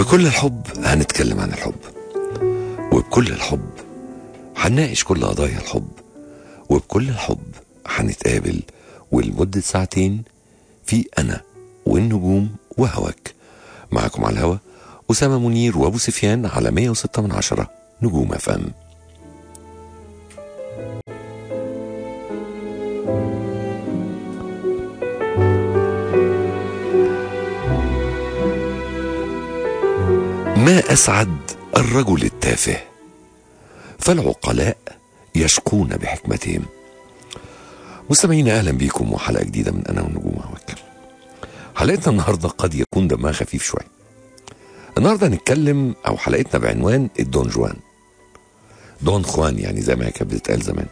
بكل الحب هنتكلم عن الحب وبكل الحب هنناقش كل قضايا الحب وبكل الحب هنتقابل ولمدة ساعتين في أنا والنجوم وهواك معكم على الهوا أسامة منير وأبو سفيان على 106 من عشرة نجوم أفهم ما أسعد الرجل التافه فالعقلاء يشقون بحكمتهم مستمعينا أهلا بكم وحلقة جديدة من أنا والنجوم هواك حلقتنا النهاردة قد يكون دمها خفيف شوية النهاردة هنتكلم أو حلقتنا بعنوان الدون جوان دون خوان يعني زي ما هي كانت بتتقال زمان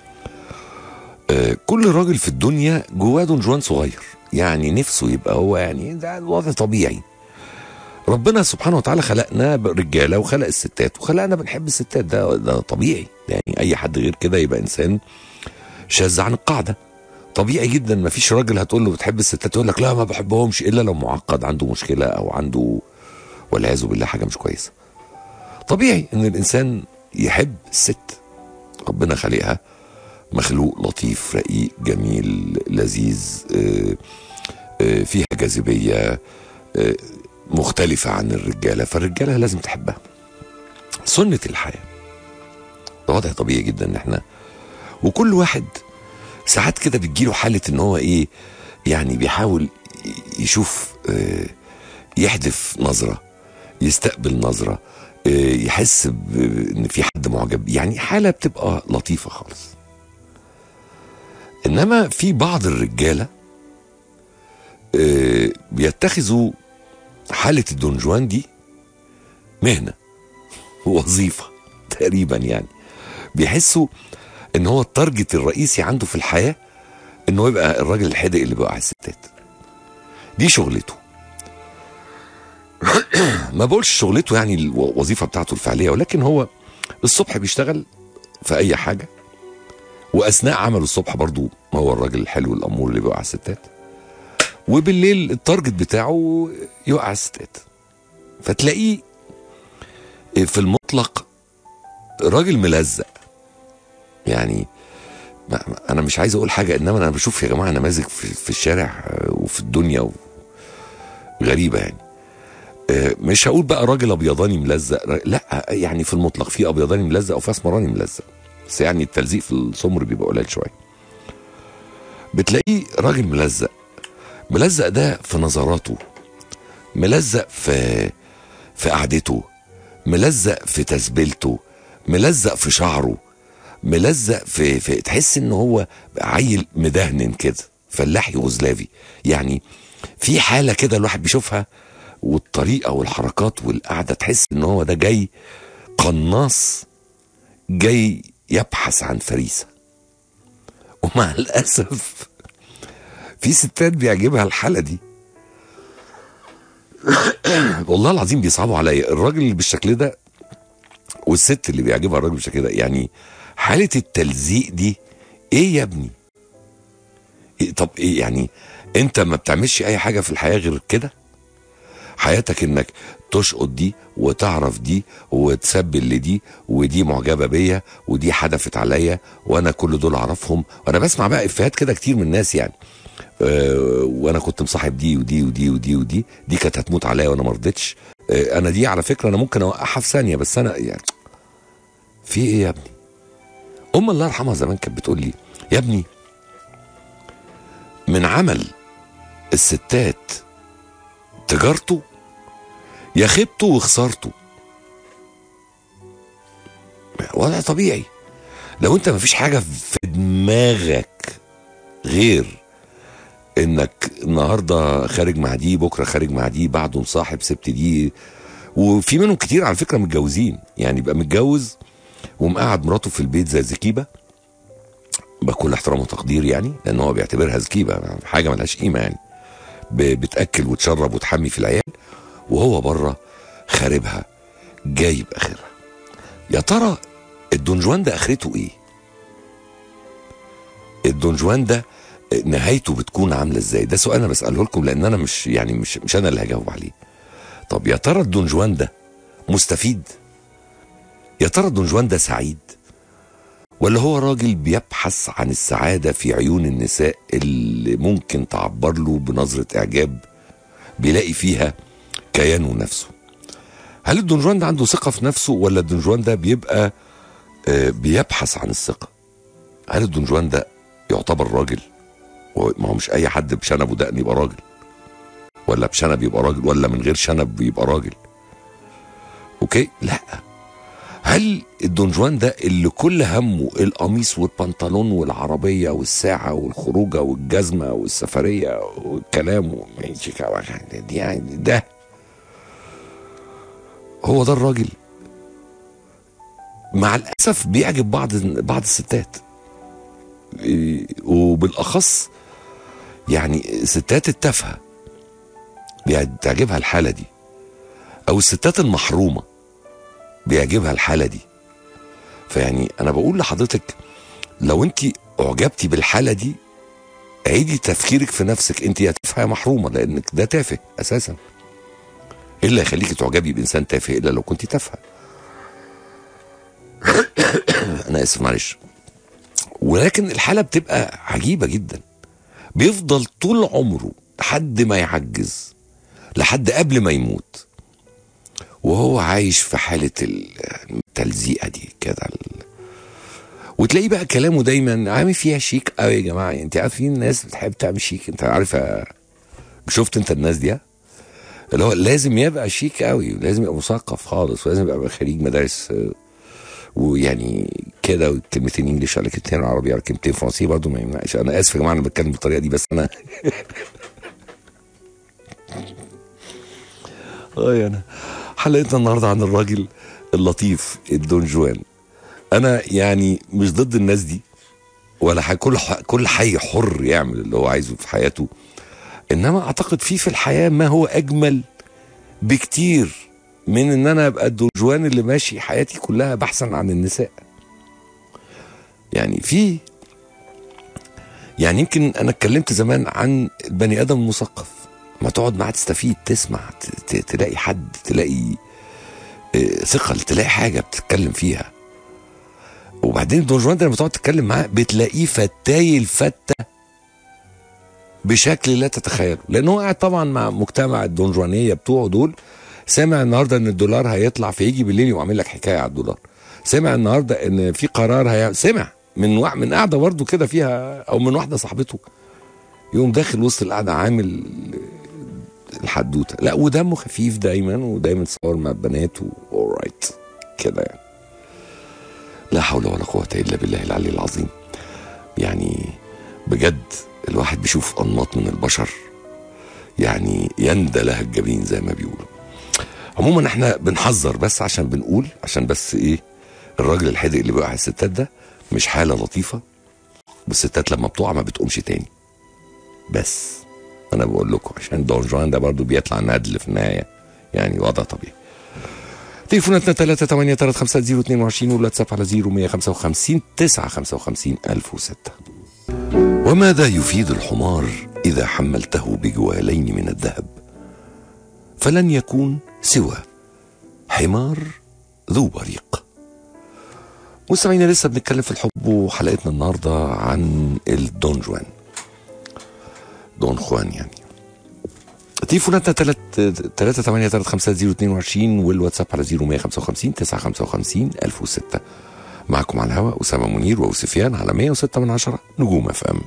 آه كل راجل في الدنيا جواه دون جوان صغير يعني نفسه يبقى هو يعني ده الوضع طبيعي ربنا سبحانه وتعالى خلقنا رجاله وخلق الستات وخلقنا بنحب الستات ده ده طبيعي يعني اي حد غير كده يبقى انسان شاذ عن القاعده طبيعي جدا ما فيش راجل هتقول له بتحب الستات يقول لك لا ما بحبهمش الا لو معقد عنده مشكله او عنده والعياذ بالله حاجه مش كويسه طبيعي ان الانسان يحب الست ربنا خلقها مخلوق لطيف رقيق جميل لذيذ آه، آه، فيها جاذبيه آه، مختلفة عن الرجالة فالرجالة لازم تحبها سنة الحياة ده وضع طبيعي جدا ان احنا وكل واحد ساعات كده بتجيله حالة ان هو ايه يعني بيحاول يشوف آه، يحدف نظرة يستقبل نظرة آه، يحس ب- ان في حد معجب يعني حالة بتبقى لطيفة خالص انما في بعض الرجالة آه، بيتخذوا حالة الدونجوان دي مهنة وظيفة تقريبا يعني بيحسوا ان هو التارجت الرئيسي عنده في الحياة انه يبقى الراجل الحدق اللي بيوقع الستات دي شغلته ما بقولش شغلته يعني الوظيفة بتاعته الفعلية ولكن هو الصبح بيشتغل في اي حاجة واثناء عمله الصبح برضو ما هو الراجل الحلو الامور اللي بيوقع الستات وبالليل التارجت بتاعه يوقع الستات فتلاقيه في المطلق راجل ملزق يعني ما ما- انا مش عايز اقول حاجه انما انا بشوف يا جماعه نماذج في, في الشارع آه، وفي الدنيا و- غريبه يعني آه، مش هقول بقى راجل ابيضاني ملزق را- لا يعني في المطلق في ابيضاني ملزق وفي اسمراني ملزق بس يعني التلزيق في السمر بيبقى قليل شويه بتلاقيه راجل ملزق ملزق ده في نظراته ملزق في في قعدته ملزق في تسبيلته ملزق في شعره ملزق في, في تحس ان هو عيل مدهن كده فلاح يوغوسلافي يعني في حاله كده الواحد بيشوفها والطريقه والحركات والقعده تحس ان هو ده جاي قناص جاي يبحث عن فريسه ومع الاسف في ستات بيعجبها الحاله دي والله العظيم بيصعبوا عليا الراجل اللي بالشكل ده والست اللي بيعجبها الراجل بالشكل ده يعني حاله التلزيق دي ايه يا ابني إيه طب ايه يعني انت ما بتعملش اي حاجه في الحياه غير كده حياتك انك تشقط دي وتعرف دي وتسبل لدي ودي معجبه بيا ودي حدفت عليا وانا كل دول اعرفهم وانا بسمع بقى افيهات كده كتير من الناس يعني آه، وانا كنت مصاحب دي ودي ودي ودي ودي دي كانت هتموت عليا وانا ما رضيتش آه، انا دي على فكره انا ممكن اوقعها في ثانيه بس انا يعني في ايه يا ابني ام الله يرحمها زمان كانت بتقول لي يا ابني من عمل الستات تجارته يا خيبته وخسارته وضع طبيعي لو انت مفيش حاجه في دماغك غير انك النهارده خارج مع دي بكره خارج مع دي بعده مصاحب سبت دي وفي منهم كتير على فكره متجوزين يعني يبقى متجوز ومقعد مراته في البيت زي زكيبه بكل احترام وتقدير يعني لان هو بيعتبرها زكيبه حاجه ملهاش قيمه يعني ب- بتاكل وتشرب وتحمي في العيال وهو بره خاربها جايب اخرها يا ترى الدونجوان ده اخرته ايه الدونجوان ده نهايته بتكون عامله ازاي ده سؤال انا بساله لكم لان انا مش يعني مش مش انا اللي هجاوب عليه طب يا ترى الدونجوان ده مستفيد يا ترى الدونجوان ده سعيد ولا هو راجل بيبحث عن السعادة في عيون النساء اللي ممكن تعبر له بنظرة إعجاب بيلاقي فيها كيانه نفسه هل الدونجوان ده عنده ثقة في نفسه ولا الدونجوان ده بيبقى آه، بيبحث عن الثقة هل الدونجوان ده يعتبر راجل ما هو مش أي حد بشنب ودقن يبقى راجل ولا بشنب يبقى راجل ولا من غير شنب يبقى راجل اوكي لا هل الدونجوان ده اللي كل همه القميص والبنطلون والعربيه والساعه والخروجه والجزمه والسفريه والكلام وماشي دي يعني ده هو ده الراجل مع الاسف بيعجب بعض بعض الستات إيه، وبالاخص يعني الستات التافهه بتعجبها الحاله دي او الستات المحرومه بيعجبها الحاله دي فيعني انا بقول لحضرتك لو انت اعجبتي بالحاله دي عيدي تفكيرك في نفسك انت يا تافهه يا محرومه لانك ده تافه اساسا ايه اللي يخليكي تعجبي بانسان تافه الا لو كنت تافهه انا اسف معلش ولكن الحاله بتبقى عجيبه جدا بيفضل طول عمره لحد ما يعجز لحد قبل ما يموت وهو عايش في حالة التلزيقة دي كده وتلاقيه بقى كلامه دايما عامل فيها شيك قوي يا جماعة انت عارفين الناس بتحب تعمل شيك انت عارف شفت انت الناس دي اللي هو لازم يبقى شيك قوي ولازم يبقى مثقف خالص ولازم يبقى خريج مدارس ويعني كده كلمتين انجلش على كلمتين عربي على كلمتين فرنسي برضه ما يمنعش انا اسف يا جماعه انا بتكلم بالطريقه دي بس انا اه انا حلقتنا النهارده عن الراجل اللطيف الدون جوان انا يعني مش ضد الناس دي ولا حي كل حي كل حي حر يعمل اللي هو عايزه في حياته انما اعتقد في في الحياه ما هو اجمل بكتير من ان انا ابقى الدونجوان اللي ماشي حياتي كلها بحثا عن النساء يعني في يعني يمكن انا اتكلمت زمان عن البني ادم المثقف ما تقعد معاه تستفيد تسمع تلاقي حد تلاقي آه، ثقل تلاقي حاجه بتتكلم فيها وبعدين الدون جوان ده لما تقعد تتكلم معاه بتلاقيه فتاي الفته بشكل لا تتخيله لان هو قاعد طبعا مع مجتمع الدونجوانيه بتوعه دول سامع النهارده ان الدولار هيطلع فيجي بالليل يقوم عامل لك حكايه على الدولار سمع النهارده ان في قرار هي سمع من و... من قاعده برضه كده فيها او من واحده صاحبته يقوم داخل وسط القعده عامل الحدوته لا ودمه خفيف دايما ودايما تصور مع البنات اورايت كده يعني لا حول ولا قوه الا بالله العلي العظيم يعني بجد الواحد بيشوف انماط من البشر يعني يندى لها الجبين زي ما بيقولوا عموما احنا بنحذر بس عشان بنقول عشان بس ايه الراجل الحدق اللي بيقع الستات ده مش حاله لطيفه والستات لما بتقع ما بتقومش تاني بس انا بقول لكم عشان دون جوان ده برضه بيطلع ندل في النهايه يعني وضع طبيعي تليفوناتنا 3 8 3 5 0 22 والواتساب على 0 155 955 1006 وماذا يفيد الحمار إذا حملته بجوالين من الذهب فلن يكون سوى حمار ذو بريق مستمعينا لسه بنتكلم في الحب وحلقتنا النهارده عن الدون جوان دون خوان يعني تليفوناتنا 3 8 3 5 0 22 والواتساب على 0155 955 1006 معكم على الهواء أسامة منير وسفيان على 106 من عشرة نجوم اف ام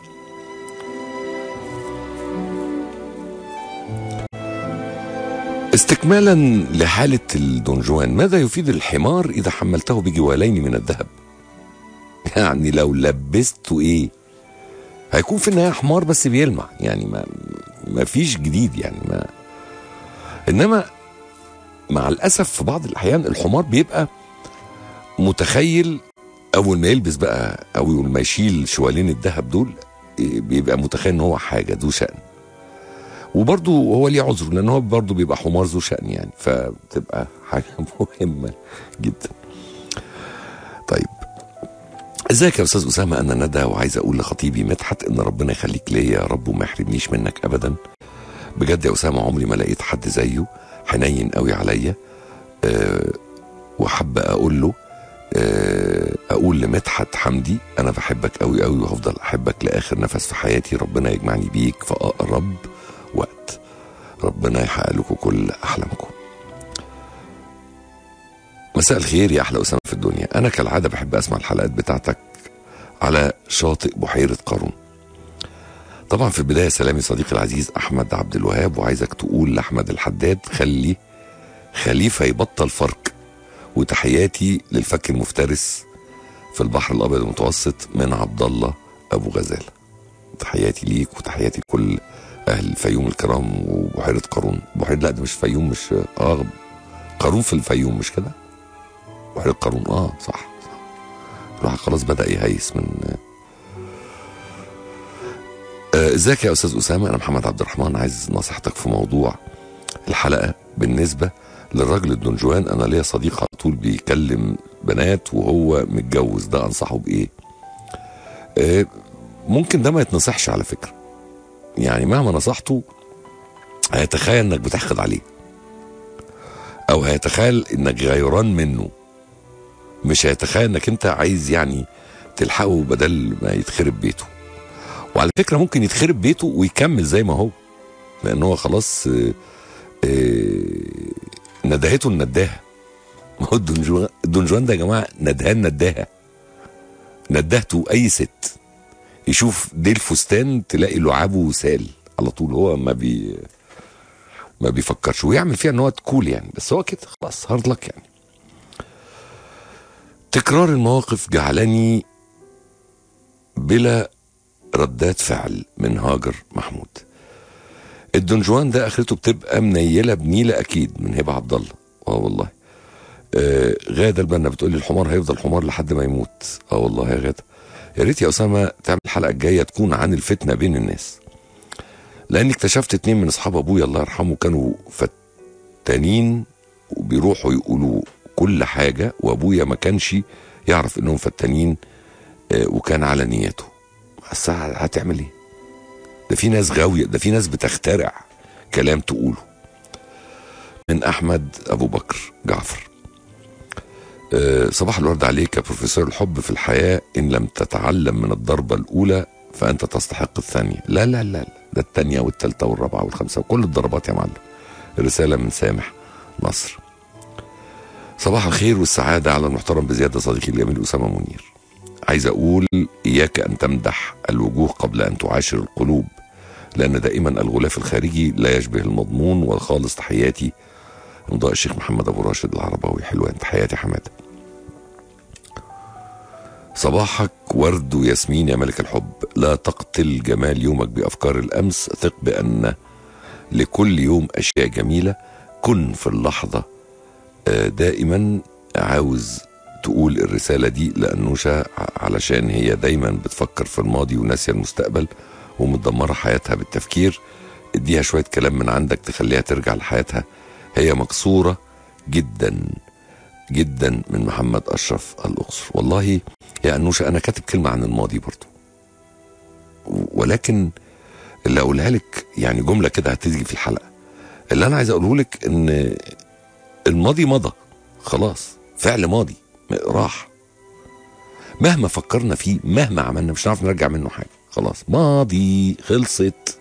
استكمالا لحالة الدونجوان ماذا يفيد الحمار إذا حملته بجوالين من الذهب يعني لو لبسته إيه هيكون في النهايه حمار بس بيلمع يعني ما ما فيش جديد يعني ما انما مع الاسف في بعض الاحيان الحمار بيبقى متخيل اول ما يلبس بقى او ما يشيل شوالين الذهب دول بيبقى متخيل ان هو حاجه ذو شان وبرضه هو ليه عذر لان هو برضه بيبقى حمار ذو شان يعني فبتبقى حاجه مهمه جدا طيب ازيك يا استاذ اسامه انا ندى وعايز اقول لخطيبي مدحت ان ربنا يخليك ليا يا رب وما يحرمنيش منك ابدا بجد يا اسامه عمري ما لقيت حد زيه حنين قوي عليا آه وحابة اقول له آه اقول لمدحت حمدي انا بحبك قوي قوي وهفضل احبك لاخر نفس في حياتي ربنا يجمعني بيك في اقرب وقت ربنا يحقق لكم كل احلامكم مساء الخير يا احلى اسامه في الدنيا انا كالعاده بحب اسمع الحلقات بتاعتك على شاطئ بحيره قارون طبعا في البدايه سلامي صديقي العزيز احمد عبد الوهاب وعايزك تقول لاحمد الحداد خلي خليفه يبطل فرق وتحياتي للفك المفترس في البحر الابيض المتوسط من عبد الله ابو غزال تحياتي ليك وتحياتي لكل اهل الفيوم الكرام وبحيره قارون بحيره لا ده مش فيوم مش اه قارون في الفيوم مش كده بحيره قارون اه صح صح الواحد خلاص بدا يهيس من آه، ازيك يا استاذ اسامه انا محمد عبد الرحمن عايز نصيحتك في موضوع الحلقه بالنسبه للراجل الدنجوان انا ليا صديق على طول بيكلم بنات وهو متجوز ده انصحه بايه آه، ممكن ده ما يتنصحش على فكره يعني مهما نصحته هيتخيل انك بتحقد عليه او هيتخيل انك غيران منه مش هيتخيل انك انت عايز يعني تلحقه بدل ما يتخرب بيته وعلى فكره ممكن يتخرب بيته ويكمل زي ما هو لان هو خلاص آه، آه، ندهته النداهه ما هو الدنجوان الدنجوان ده يا جماعه ندهان نداهه ندهته اي ست يشوف ديل فستان تلاقي لعابه سال على طول هو ما بي ما بيفكرش ويعمل فيها ان هو تكول يعني بس هو كده خلاص هارد لك يعني تكرار المواقف جعلني بلا ردات فعل من هاجر محمود الدنجوان ده اخرته بتبقى منيله بنيله اكيد من هبه عبد الله اه والله آه غاده البنا بتقول لي الحمار هيفضل حمار لحد ما يموت اه والله يا غاده يا ريت يا اسامه تعمل الحلقه الجايه تكون عن الفتنه بين الناس لاني اكتشفت اتنين من اصحاب ابويا الله يرحمه كانوا فتانين وبيروحوا يقولوا كل حاجه وابويا ما كانش يعرف انهم فتانين آه، وكان على نيته بس هتعمل ايه ده في ناس غاويه ده في ناس بتخترع كلام تقوله من احمد ابو بكر جعفر آه، صباح الورد عليك يا بروفيسور الحب في الحياه ان لم تتعلم من الضربه الاولى فانت تستحق الثانيه لا لا لا لا، ده الثانيه والثالثه والرابعه والخامسه وكل الضربات يا معلم رساله من سامح نصر صباح الخير والسعاده على المحترم بزياده صديقي الجميل اسامه منير عايز اقول اياك ان تمدح الوجوه قبل ان تعاشر القلوب لان دائما الغلاف الخارجي لا يشبه المضمون والخالص تحياتي امضاء الشيخ محمد ابو راشد العرباوي حلوان تحياتي حماده صباحك ورد وياسمين يا ملك الحب لا تقتل جمال يومك بافكار الامس ثق بان لكل يوم اشياء جميله كن في اللحظه آه، دائما عاوز تقول الرسالة دي لأنوشة علشان هي دايما بتفكر في الماضي وناسية المستقبل ومدمرة حياتها بالتفكير اديها شوية كلام من عندك تخليها ترجع لحياتها هي مكسورة جدا جدا من محمد أشرف الأقصر والله يا أنوشة أنا كاتب كلمة عن الماضي برضو ولكن اللي أقولها لك يعني جملة كده هتيجي في الحلقة اللي أنا عايز أقوله لك إن الماضي مضى خلاص فعل ماضي راح مهما فكرنا فيه مهما عملنا مش هنعرف نرجع منه حاجه خلاص ماضي خلصت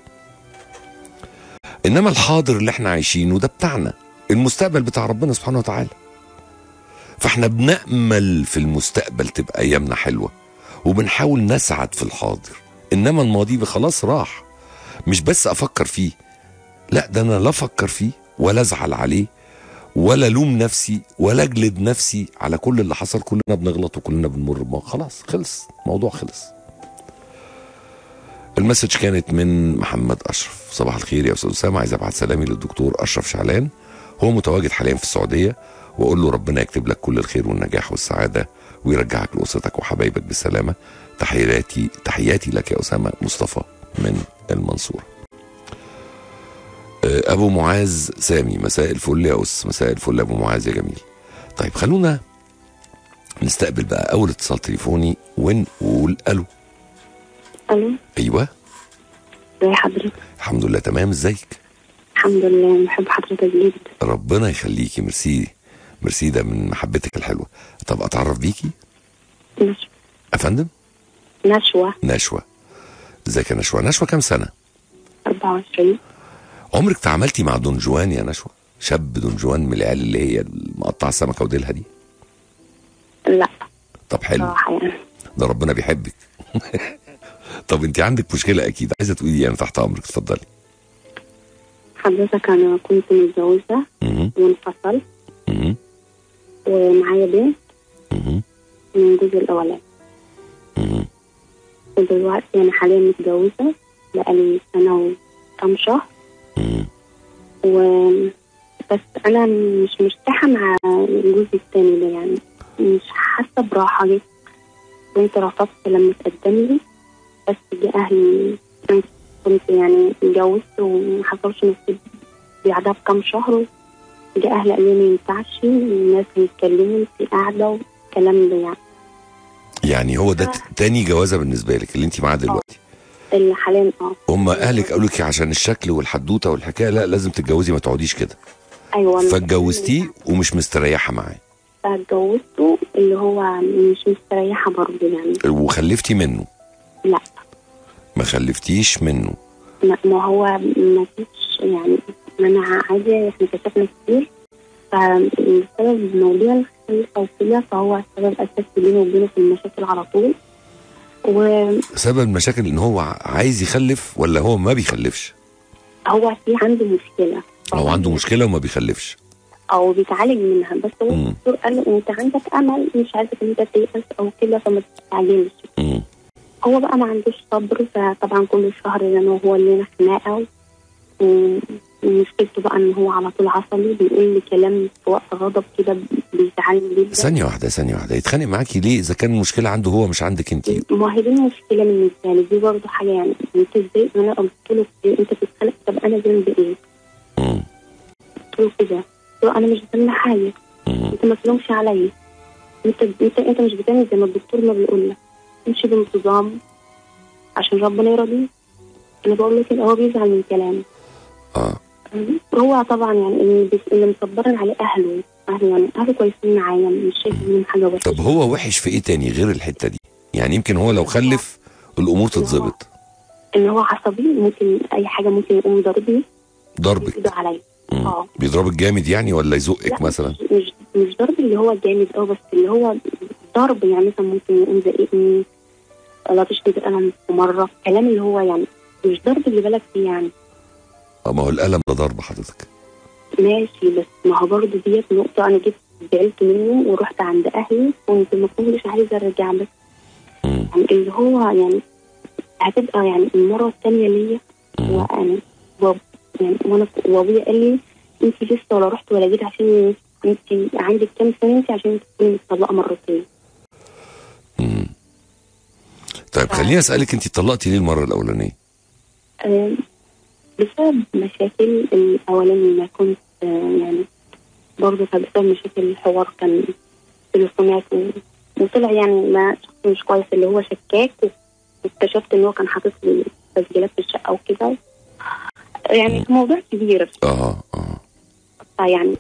انما الحاضر اللي احنا عايشينه ده بتاعنا المستقبل بتاع ربنا سبحانه وتعالى فاحنا بنأمل في المستقبل تبقى ايامنا حلوه وبنحاول نسعد في الحاضر انما الماضي خلاص راح مش بس افكر فيه لا ده انا لا افكر فيه ولا ازعل عليه ولا لوم نفسي ولا اجلد نفسي على كل اللي حصل كلنا بنغلط وكلنا بنمر بما خلاص خلص الموضوع خلص المسج كانت من محمد اشرف صباح الخير يا استاذ اسامه عايز ابعت سلامي للدكتور اشرف شعلان هو متواجد حاليا في السعوديه واقول له ربنا يكتب لك كل الخير والنجاح والسعاده ويرجعك لاسرتك وحبايبك بالسلامه تحياتي تحياتي لك يا اسامه مصطفى من المنصوره آه، ابو معاذ سامي مساء الفل يا اس مساء الفل يا ابو معاذ يا جميل طيب خلونا نستقبل بقى اول اتصال تليفوني ونقول الو الو ايوه ازي حضرتك الحمد لله تمام ازيك الحمد لله بحب حضرتك جدا ربنا يخليكي ميرسي ميرسي ده من محبتك الحلوه طب اتعرف بيكي نشوة افندم نشوة نشوى ازيك يا نشوى نشوى كام سنه 24 عمرك تعاملتي مع دون جوان يا نشوى شاب دون جوان من العيال اللي هي المقطعه السمكه وديلها دي لا طب حلو صراحة يعني ده ربنا بيحبك طب انت عندك مشكله اكيد عايزه تقولي يعني تحت امرك اتفضلي حضرتك أنا كنت متجوزة مهم. وانفصلت مهم. ومعايا بنت مهم. من جوزي الأولاني مهم. ودلوقتي أنا حاليا متجوزة بقالي سنة وكام شهر مهم. و بس أنا مش مرتاحة مع جوزي التاني ده يعني مش حاسة براحة جدا كنت رفضت لما تقدم لي بس جه أهلي أنا كنت يعني اتجوزت ومحصلش نصيب بعدها بكام شهر جه أهلي قالوا لي ما ينفعش الناس هيتكلموا في قاعدة والكلام ده يعني يعني هو ده تاني جوازه بالنسبه لك اللي انت معاه دلوقتي اللي حاليا اه هم اهلك قالوا لك عشان الشكل والحدوته والحكايه لا لازم تتجوزي ما تقعديش كده ايوه أنا فاتجوزتيه ومش مستريحه معاه اتجوزته اللي هو مش مستريحة برضه يعني وخلفتي منه لا ما خلفتيش منه لا ما هو ما فيش يعني ما انا عادي احنا كشفنا كتير فبسبب موضوع الخلفة وكده فهو السبب اساسي بينه وبينه في المشاكل على طول وهو سبب المشاكل ان هو عايز يخلف ولا هو ما بيخلفش في عنده مشكلة او عنده مشكله وما بيخلفش او بيتعالج منها بس هو مم. الدكتور قال له انت عندك امل مش عايزك ان انت تيأس او كده فما تستعجلش مم. هو بقى ما عندوش صبر فطبعا كل شهر انا وهو لنا خناقه و- ومشكلته بقى ان هو على طول عصبي بيقول لي كلام في وقت غضب كده بيزعلني جدا ثانيه واحده ثانيه واحده يتخانق معاكي ليه اذا كان المشكله عنده هو مش عندك انت ما هي دي المشكله بالنسبه لي دي برضه حاجه يعني انت ازاي انا قلت له كتير انت بتتخانق طب انا ذنبي ايه؟ مم. قلت له كده قلت له انا مش ذنبي حاجه مم. انت ما تلومش عليا انت انت انت مش بتعمل زي ما الدكتور ما بيقول لك امشي بانتظام عشان ربنا يرضيك انا بقول لك كده هو بيزعل من كلامي اه هو طبعا يعني اللي بيس- اللي مصبرن عليه اهله اهله يعني اهله كويسين معايا مش شايف منهم حاجه وحشه طب هو وحش في ايه تاني غير الحته دي يعني يمكن هو لو خلف الامور تتظبط ان هو عصبي ممكن اي حاجه ممكن يقوم ضاربني ضربك يده عليا مم. اه بيضربك جامد يعني ولا يزقك لا، مثلا مش مش, مش ضرب اللي هو جامد اه بس اللي هو ضرب يعني مثلا ممكن يقوم زقني ولا تشتي القلم في مره كلام اللي هو يعني مش ضرب اللي بالك فيه يعني اه ما هو القلم ده ضرب حضرتك ماشي بس ما هو برضه ديت نقطة أنا جيت زعلت منه ورحت عند أهلي كنت ما كنتش عايزة أرجع بس مم. يعني اللي هو يعني هتبقى يعني المرة الثانية ليا مم. وأنا واب يعني وأنا وأبويا قال لي أنت لسه ولا رحت ولا جيت عشان أنت عندك كام سنة أنت عشان تكوني متطلقة مرتين مم. طيب خليني اسالك انت اتطلقتي ليه المره الاولانيه آه، بسبب مشاكل الأولاني ما كنت آه، يعني برضه كان بسبب مشاكل الحوار كان تليفونات و- وطلع يعني ما شخص مش كويس اللي هو شكاك واكتشفت ان هو كان حاطط لي تسجيلات في الشقه وكده يعني موضوع كبير اه اه فيعني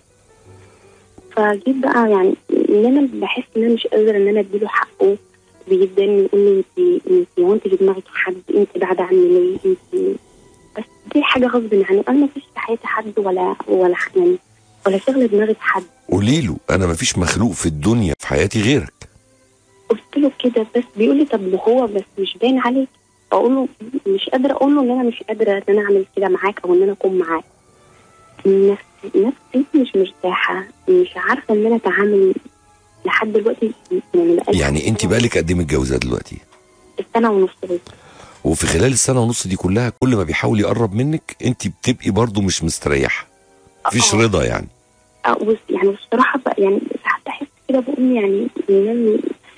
فجيت بقى يعني ان انا بحس ان انا مش قادره ان انا اديله حقه بيداني يقول لي انت انت هو انت في دماغك حد انت بعد عني ليه انت بس دي حاجه غصب عني انا ما فيش في حياتي حد ولا ولا ح- يعني ولا شغله دماغي في حد قولي له انا ما فيش مخلوق في الدنيا في حياتي غيرك قلت له كده بس بيقول لي طب ما هو بس مش باين عليك اقول له مش قادره اقول له ان انا مش قادره ان انا اعمل كده معاك او ان انا اكون معاك نفسي نفسي مش مرتاحه مش عارفه ان انا اتعامل لحد دلوقتي يعني بقالي يعني انت بقالك قد ايه متجوزه دلوقتي سنه ونص بس وفي خلال السنه ونص دي كلها كل ما بيحاول يقرب منك انت بتبقي برضو مش مستريحه مفيش آه. رضا يعني آه، بص يعني بصراحه بقى يعني ساعات بحس كده بقول يعني ان انا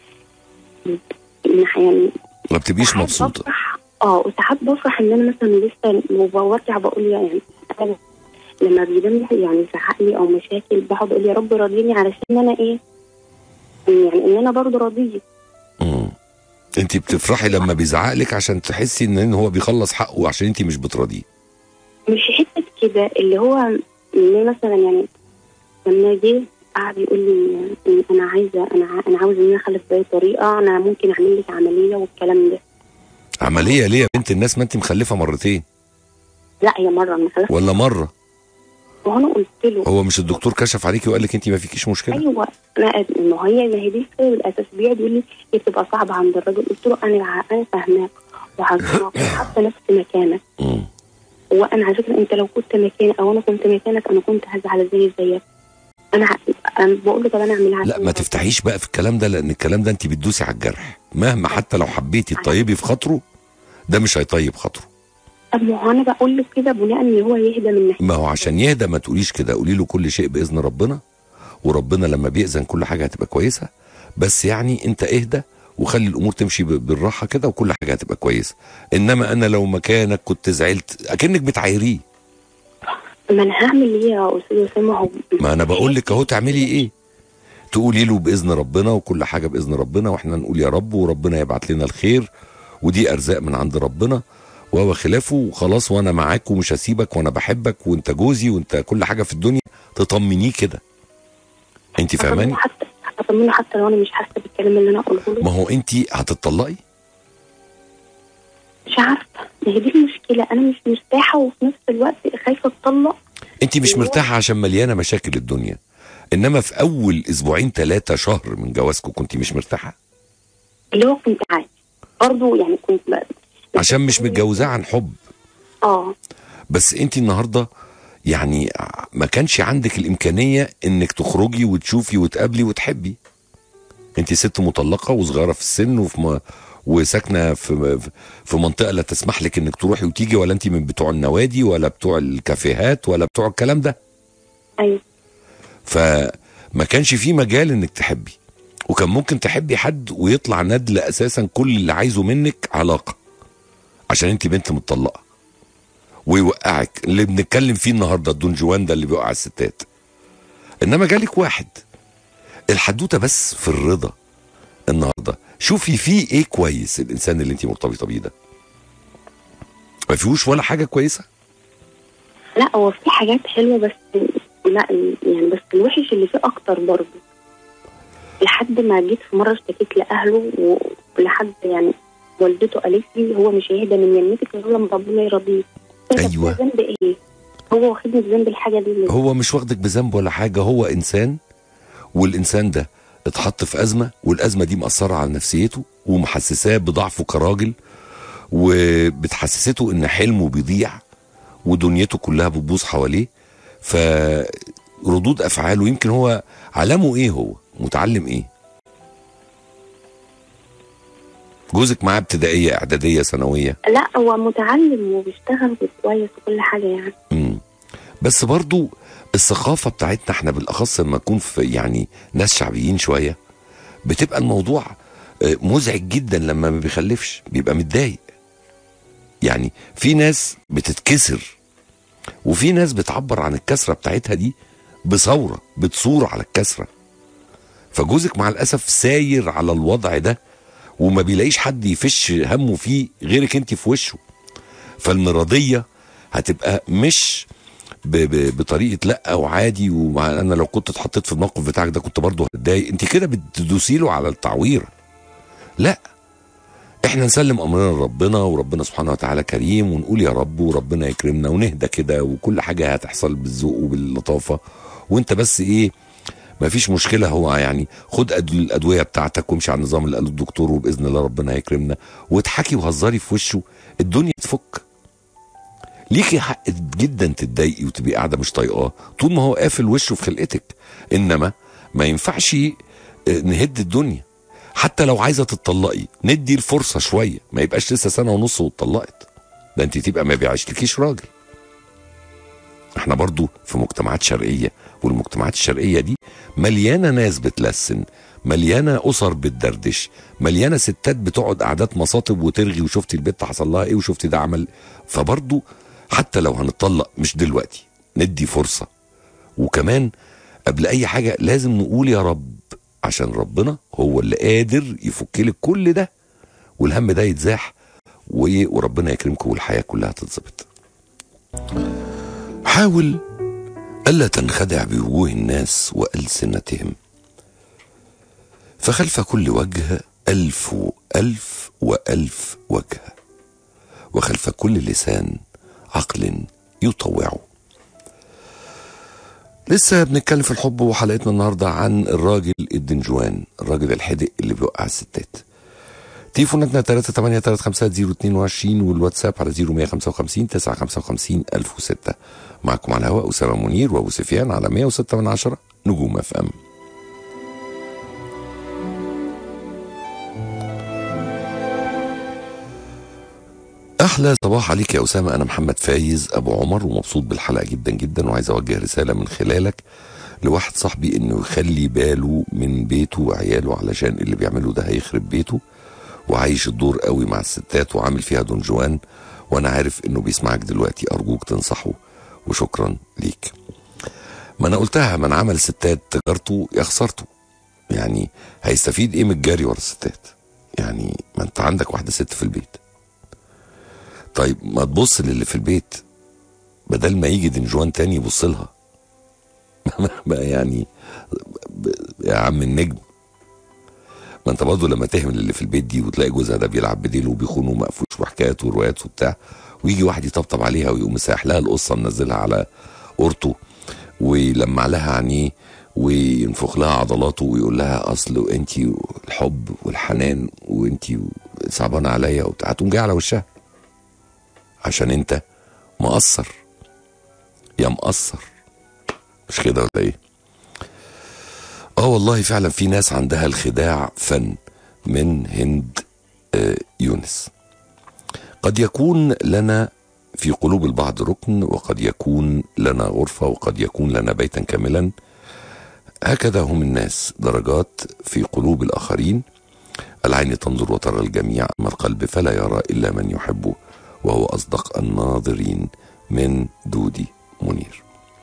إن يعني ما بتبقيش ساعات مبسوطه بفرح اه وساعات بفرح ان انا مثلا لسه وبرجع بقول يعني أنا لما بيبان لي يعني زعق لي او مشاكل بقعد اقول يا رب راضيني علشان انا ايه يعني ان انا برضه راضيه مم. انت بتفرحي لما بيزعق لك عشان تحسي ان إن هو بيخلص حقه عشان انت مش بتراضيه مش حته كده اللي هو اللي مثلا يعني لما جه قعد يقول لي إن انا عايزه انا ع- انا عاوز ان انا اخلف باي طريقه انا ممكن اعمل لك عمليه والكلام ده عمليه ليه يا بنت الناس ما انت مخلفه مرتين لا هي مره انا خلفت ولا مره وانا قلت له هو مش الدكتور كشف عليكي وقال لك انت ما فيكيش مشكله ايوه انا ما هي ما هي دي السبب الاساسي بيقعد يقول لي هي بتبقى صعبه عند الراجل قلت له انا ع- انا فاهماك وعارفاك وحاطه نفسي مكانك مم. وانا على فكره انت لو كنت مكاني او انا كنت مكانك انا كنت هزعل زي زيك انا ع- انا بقول له طب انا اعملها لا عشان ما ربنا. تفتحيش بقى في الكلام ده لان الكلام ده انت بتدوسي على الجرح مهما حتى لو حبيتي تطيبي في خاطره ده مش هيطيب خاطره طب ما هو انا بقول له كده بناء ان هو يهدى من ناحيه ما هو عشان يهدى ما تقوليش كده قولي له كل شيء باذن ربنا وربنا لما بيأذن كل حاجه هتبقى كويسه بس يعني انت اهدى وخلي الامور تمشي ب- بالراحه كده وكل حاجه هتبقى كويسه انما انا لو مكانك كنت زعلت اكنك بتعايريه ما انا هعمل ايه يا استاذ اسامه هو ما انا بقول لك اهو تعملي ايه تقولي له باذن ربنا وكل حاجه باذن ربنا واحنا نقول يا رب وربنا يبعت لنا الخير ودي ارزاق من عند ربنا وهو خلافه وخلاص وانا معاك ومش هسيبك وانا بحبك وانت جوزي وانت كل حاجه في الدنيا تطمنيه كده انت فاهماني حتى اطمنه حتى لو انا مش حاسه بالكلام اللي انا اقوله له ما هو انت هتطلقي مش عارفه ما هي دي المشكله انا مش مرتاحه وفي نفس الوقت خايفه اتطلق انت مش هو- مرتاحه عشان مليانه مشاكل الدنيا انما في اول اسبوعين ثلاثه شهر من جوازكم كنت مش مرتاحه اللي هو كنت عادي برضه يعني كنت بقى عشان مش متجوزاه عن حب اه بس انت النهارده يعني ما كانش عندك الامكانيه انك تخرجي وتشوفي وتقابلي وتحبي انت ست مطلقه وصغيره في السن وفي م... وساكنه في في منطقه لا تسمح لك انك تروحي وتيجي ولا انت من بتوع النوادي ولا بتوع الكافيهات ولا بتوع الكلام ده ايوه فما كانش في مجال انك تحبي وكان ممكن تحبي حد ويطلع ندل اساسا كل اللي عايزه منك علاقه عشان انت بنت مطلقه ويوقعك اللي بنتكلم فيه النهارده الدون جوان ده اللي بيوقع الستات انما جالك واحد الحدوته بس في الرضا النهارده شوفي فيه ايه كويس الانسان اللي انت مرتبطه بيه ده ما فيهوش ولا حاجه كويسه لا هو في حاجات حلوه بس لا يعني بس الوحش اللي فيه اكتر برضه لحد ما جيت في مره اشتكيت لاهله ولحد يعني والدته قالت لي هو مش هيهدى من يمتك غير لما ربنا يرضيه طب أيوة. ده ذنب ايه؟ هو واخدني بذنب الحاجه دي ليه؟ هو مش واخدك بذنب ولا حاجه هو انسان والانسان ده اتحط في ازمه والازمه دي مأثره على نفسيته ومحسساه بضعفه كراجل وبتحسسته ان حلمه بيضيع ودنيته كلها بتبوظ حواليه فردود افعاله يمكن هو علامه ايه هو متعلم ايه جوزك معاه ابتدائيه اعداديه ثانويه لا هو متعلم وبيشتغل كويس وكل حاجه يعني مم. بس برضو الثقافة بتاعتنا احنا بالأخص لما نكون في يعني ناس شعبيين شوية بتبقى الموضوع آه، مزعج جدا لما ما بيخلفش بيبقى متضايق يعني في ناس بتتكسر وفي ناس بتعبر عن الكسرة بتاعتها دي بثورة بتصور على الكسرة فجوزك مع الأسف ساير على الوضع ده وما بيلاقيش حد يفش همه فيه غيرك انت في وشه فالمرضية هتبقى مش ب ب بطريقه لا وعادي ومع انا لو كنت اتحطيت في الموقف بتاعك ده كنت برضه هتضايق انت كده بتدوسي له على التعوير لا احنا نسلم امرنا لربنا وربنا سبحانه وتعالى كريم ونقول يا رب وربنا يكرمنا ونهدى كده وكل حاجه هتحصل بالذوق وباللطافه وانت بس ايه ما فيش مشكله هو يعني خد أد- الادويه بتاعتك وامشي على النظام اللي قاله الدكتور وباذن الله ربنا يكرمنا واضحكي وهزري في وشه الدنيا تفك ليكي حق جدا تتضايقي وتبقي قاعده مش طايقاه طول ما هو قافل وشه في خلقتك انما ما ينفعش آه، نهد الدنيا حتى لو عايزه تتطلقي ندي الفرصه شويه ما يبقاش لسه سنه ونص واتطلقت ده انت تبقى ما بيعيشلكيش راجل احنا برضو في مجتمعات شرقيه والمجتمعات الشرقيه دي مليانه ناس بتلسن مليانه اسر بتدردش مليانه ستات بتقعد قعدات مصاطب وترغي وشفتي البت حصل لها ايه وشفتي ده عمل فبرضو حتى لو هنطلق مش دلوقتي ندي فرصه وكمان قبل اي حاجه لازم نقول يا رب عشان ربنا هو اللي قادر يفك لك كل ده والهم ده يتزاح و- وربنا يكرمكم والحياه كلها تتظبط حاول ألا تنخدع بوجوه الناس وألسنتهم فخلف كل وجه ألف وألف وألف وجه وخلف كل لسان عقل يطوعه لسه بنتكلم في الحب وحلقتنا النهارده عن الراجل الدنجوان الراجل الحدق اللي بيوقع الستات تليفوناتنا 3 8 3 5 0 22 والواتساب على 0155 955 1006 معكم على الهواء أسامة منير وأبو سفيان على 106 من عشرة نجوم اف ام احلى صباح عليك يا اسامه انا محمد فايز ابو عمر ومبسوط بالحلقه جدا جدا وعايز اوجه رساله من خلالك لواحد صاحبي انه يخلي باله من بيته وعياله علشان اللي بيعمله ده هيخرب بيته وعايش الدور قوي مع الستات وعامل فيها دون جوان وانا عارف انه بيسمعك دلوقتي ارجوك تنصحه وشكرا ليك ما انا قلتها من عمل ستات تجارته يا خسارته يعني هيستفيد ايه من الجري ورا الستات يعني ما انت عندك واحده ست في البيت طيب ما تبص للي في البيت بدل ما يجي دنجوان تاني يبص لها بقى يعني ب- يا عم النجم ما انت برضه لما تهمل اللي في البيت دي وتلاقي جوزها ده بيلعب بديله وبيخونه ومقفوش وحكايات وروايات وبتاع ويجي واحد يطبطب عليها ويقوم مساح لها القصه منزلها على قورته ويلمع لها عينيه وينفخ لها عضلاته ويقول لها اصل انت الحب والحنان وانت صعبانه عليا وبتاع هتقوم جايه على وشها عشان انت مقصر يا مقصر مش كده ولا ايه اه والله فعلا في ناس عندها الخداع فن من هند آه، يونس قد يكون لنا في قلوب البعض ركن وقد يكون لنا غرفة وقد يكون لنا بيتا كاملا هكذا هم الناس درجات في قلوب الآخرين العين تنظر وترى الجميع أما القلب فلا يرى إلا من يحبه وهو أصدق الناظرين من دودي منير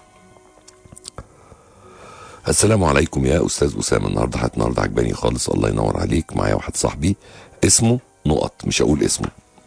السلام عليكم يا أستاذ أسامة النهاردة حلقة النهاردة عجباني خالص الله ينور عليك معايا واحد صاحبي اسمه نقط مش هقول اسمه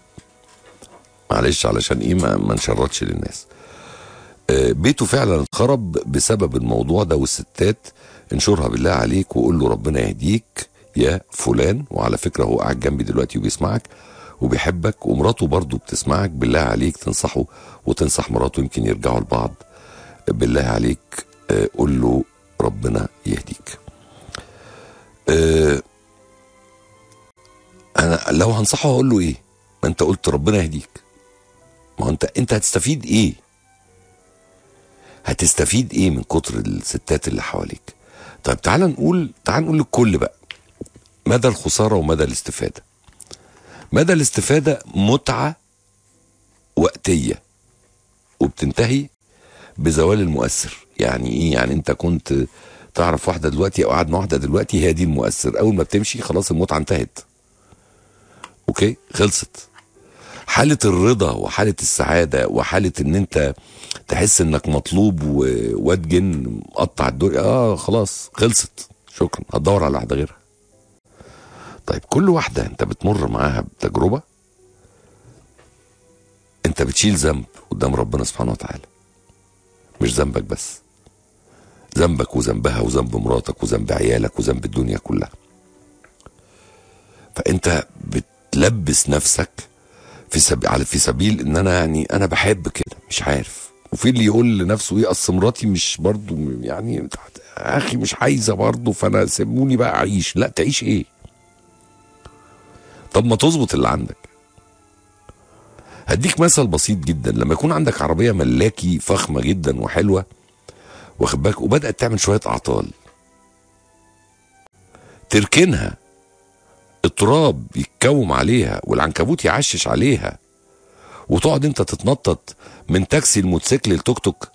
معلش علشان ايه ما, ما نشردش للناس آه، بيته فعلا اتخرب بسبب الموضوع ده والستات انشرها بالله عليك وقول له ربنا يهديك يا فلان وعلى فكرة هو قاعد جنبي دلوقتي وبيسمعك وبيحبك ومراته برضه بتسمعك بالله عليك تنصحه وتنصح مراته يمكن يرجعوا لبعض بالله عليك آه، قول له ربنا يهديك آه، انا لو هنصحه هقول له ايه ما انت قلت ربنا يهديك ما هو انت انت هتستفيد ايه هتستفيد ايه من كتر الستات اللي حواليك طيب تعال نقول تعال نقول للكل بقى مدى الخسارة ومدى الاستفادة مدى الاستفادة متعة وقتية وبتنتهي بزوال المؤثر يعني ايه يعني انت كنت تعرف واحدة دلوقتي او قاعد مع واحدة دلوقتي هي دي المؤثر اول ما بتمشي خلاص المتعة انتهت اوكي خلصت حالة الرضا وحالة السعادة وحالة ان انت تحس انك مطلوب وواد جن مقطع الدنيا اه خلاص خلصت شكرا هتدور على واحدة غيرها طيب كل واحدة انت بتمر معاها بتجربة انت بتشيل ذنب قدام ربنا سبحانه وتعالى مش ذنبك بس ذنبك وذنبها وذنب مراتك وذنب عيالك وذنب الدنيا كلها فانت بتلبس نفسك في سبيل على في سبيل ان انا يعني انا بحب كده مش عارف وفي اللي يقول لنفسه ايه اصل مراتي مش برضو يعني يا اخي مش عايزه برضو فانا سيبوني بقى اعيش لا تعيش ايه طب ما تظبط اللي عندك هديك مثل بسيط جدا لما يكون عندك عربيه ملاكي فخمه جدا وحلوه واخد بالك وبدات تعمل شويه اعطال تركنها التراب يتكوم عليها والعنكبوت يعشش عليها وتقعد انت تتنطط من تاكسي الموتوسيكل لتوك توك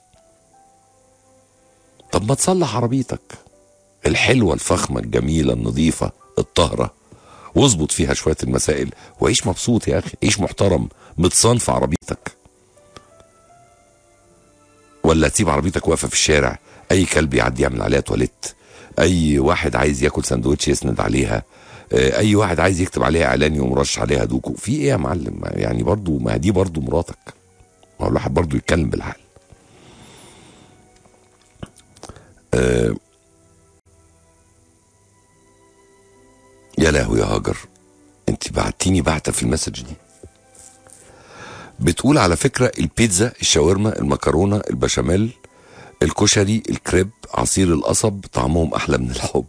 طب ما تصلح عربيتك الحلوه الفخمه الجميله النظيفه الطاهره واظبط فيها شويه المسائل وعيش مبسوط يا اخي عيش محترم متصان في عربيتك ولا تسيب عربيتك واقفه في الشارع اي كلب يعدي يعمل عليها تواليت اي واحد عايز ياكل سندوتش يسند عليها آه، اي واحد عايز يكتب عليها اعلان يقوم رش عليها دوكو في ايه يا معلم يعني برضو ما دي برضو مراتك ما هو الواحد برضو يتكلم بالعقل يا لهوي يا هاجر انت بعتيني بعتة في المسج دي بتقول على فكرة البيتزا الشاورما المكرونة البشاميل الكشري الكريب عصير القصب طعمهم أحلى من الحب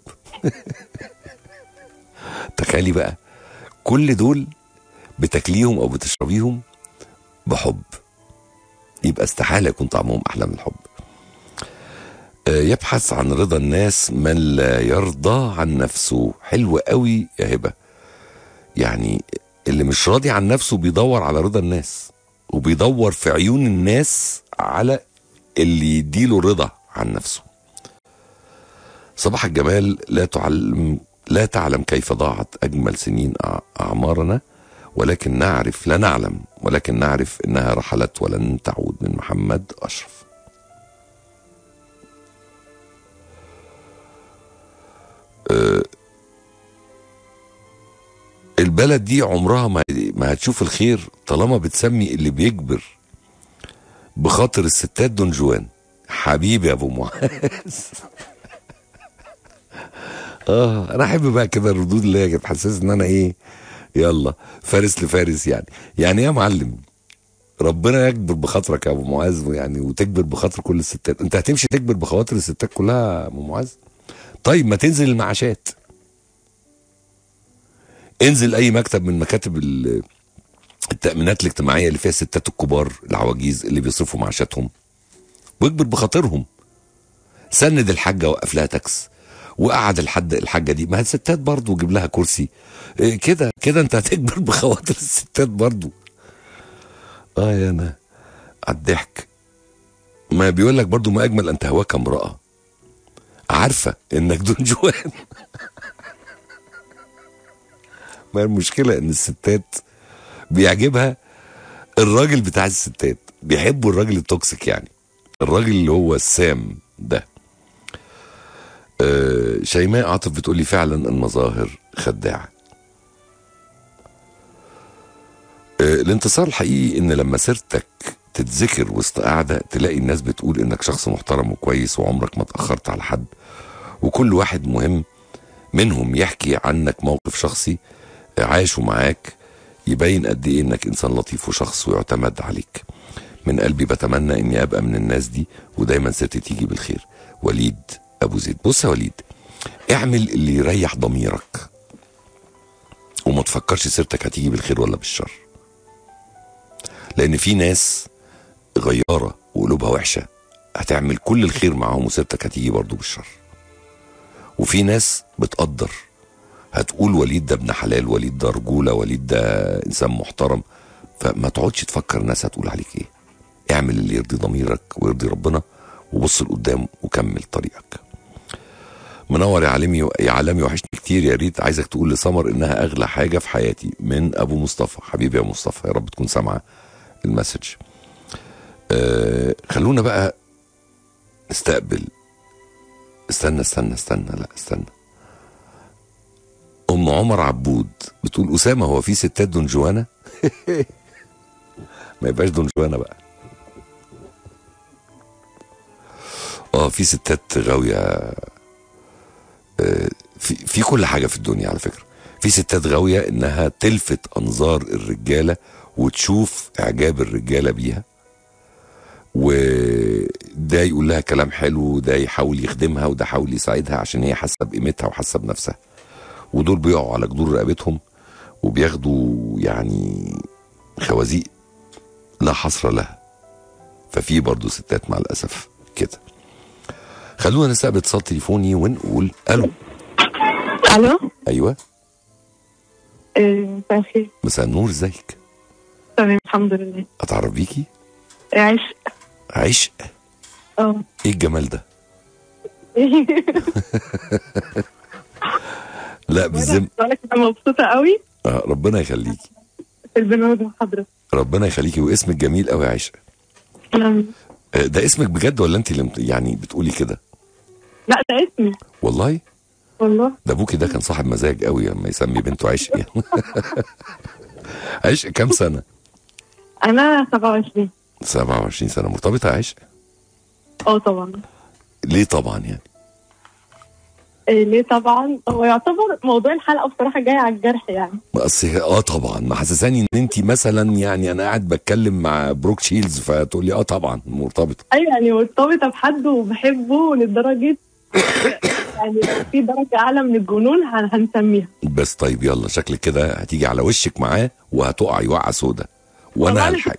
تخيلي بقى كل دول بتاكليهم أو بتشربيهم بحب يبقى استحالة يكون طعمهم أحلى من الحب آه، يبحث عن رضا الناس من لا يرضى عن نفسه حلو قوي يا هبة يعني اللي مش راضي عن نفسه بيدور على رضا الناس وبيدور في عيون الناس على اللي يديله رضا عن نفسه صباح الجمال لا تعلم لا تعلم كيف ضاعت أجمل سنين أع- أعمارنا ولكن نعرف لا نعلم ولكن نعرف إنها رحلت ولن تعود من محمد أشرف أه، البلد دي عمرها ما ما هتشوف الخير طالما بتسمي اللي بيجبر بخاطر الستات دون جوان حبيبي يا ابو معاذ اه انا احب بقى كده الردود اللي هي بتحسسني ان انا ايه يلا فارس لفارس يعني يعني ايه يا معلم ربنا يكبر بخاطرك يا ابو معاذ يعني وتكبر بخاطر كل الستات انت هتمشي تكبر بخواطر الستات كلها يا ابو معاذ طيب ما تنزل المعاشات انزل اي مكتب من مكاتب ال- التأمينات الاجتماعية اللي فيها الستات الكبار العواجيز اللي بيصرفوا معاشاتهم واكبر بخاطرهم سند الحاجة وقف لها تاكس وقعد الحد الحاجة دي ما هي الستات برضه وجيب لها كرسي إيه كده كده انت هتكبر بخواطر الستات برضه اه يا انا على الضحك ما بيقول لك برضه ما اجمل ان تهواك امرأة عارفة انك دون جوان ما هي المشكلة ان الستات بيعجبها الراجل بتاع الستات بيحبوا الراجل التوكسيك يعني الراجل اللي هو السام ده آه شيماء عاطف بتقولي فعلا المظاهر خداعة آه الانتصار الحقيقي ان لما سيرتك تتذكر وسط قاعدة تلاقي الناس بتقول انك شخص محترم وكويس وعمرك ما اتأخرت على حد وكل واحد مهم منهم يحكي عنك موقف شخصي عاشه معاك يبين قد ايه انك انسان لطيف وشخص ويعتمد عليك من قلبي بتمنى اني ابقى من الناس دي ودايما ستي تيجي بالخير وليد ابو زيد بص يا وليد اعمل اللي يريح ضميرك وما تفكرش سيرتك هتيجي بالخير ولا بالشر لان في ناس غياره وقلوبها وحشه هتعمل كل الخير معاهم وسيرتك هتيجي برضو بالشر وفي ناس بتقدر هتقول وليد ده ابن حلال وليد ده رجوله وليد ده انسان محترم فما تقعدش تفكر الناس هتقول عليك ايه اعمل اللي يرضي ضميرك ويرضي ربنا وبص لقدام وكمل طريقك منور يا عالمي يا عالمي وحشني كتير يا ريت عايزك تقول لسمر انها اغلى حاجه في حياتي من ابو مصطفى حبيبي يا مصطفى يا رب تكون سامعه المسج آه خلونا بقى نستقبل استنى استنى استنى لا استنى ام عمر عبود بتقول اسامه هو في ستات دون جوانا ما يبقاش دون جوانا بقى اه في ستات غاويه آه، في في كل حاجه في الدنيا على فكره في ستات غاويه انها تلفت انظار الرجاله وتشوف اعجاب الرجاله بيها وده يقول لها كلام حلو وده يحاول يخدمها وده يحاول يساعدها عشان هي حاسه بقيمتها وحاسه بنفسها ودول بيقعوا على جدور رقبتهم وبياخدوا يعني خوازيق لا حصر لها ففي برضه ستات مع الاسف كده خلونا نستقبل اتصال تليفوني ونقول الو الو ايوه آه، مساء الخير مساء النور ازيك تمام الحمد لله اتعرف بيكي عيش عشق اه ايه الجمال ده لا بالذم بقولك انا مبسوطه قوي آه ربنا يخليكي في البرنامج مع حضرتك ربنا يخليكي واسمك جميل قوي يا عشق أنا- آه، ده اسمك بجد ولا انت اللي مت- يعني بتقولي كده لا ده اسمي والله والله ده ابوكي ده كان صاحب مزاج قوي لما يسمي بنته عشق يعني عشق كام سنه انا 27 27 سنه مرتبطه يا عشق اه طبعا ليه طبعا يعني إيه ليه طبعا هو يعتبر موضوع الحلقه بصراحه جاي على الجرح يعني اصل هي- اه طبعا محسساني ان انت مثلا يعني انا قاعد بتكلم مع بروك شيلز فتقول لي اه طبعا مرتبطه ايوه يعني مرتبطه بحد وبحبه لدرجه يعني لو في درجه اعلى من الجنون هن- هنسميها بس طيب يلا شكلك كده هتيجي على وشك معاه وهتقعي وقعه سودا وانا طبعاً. هلحق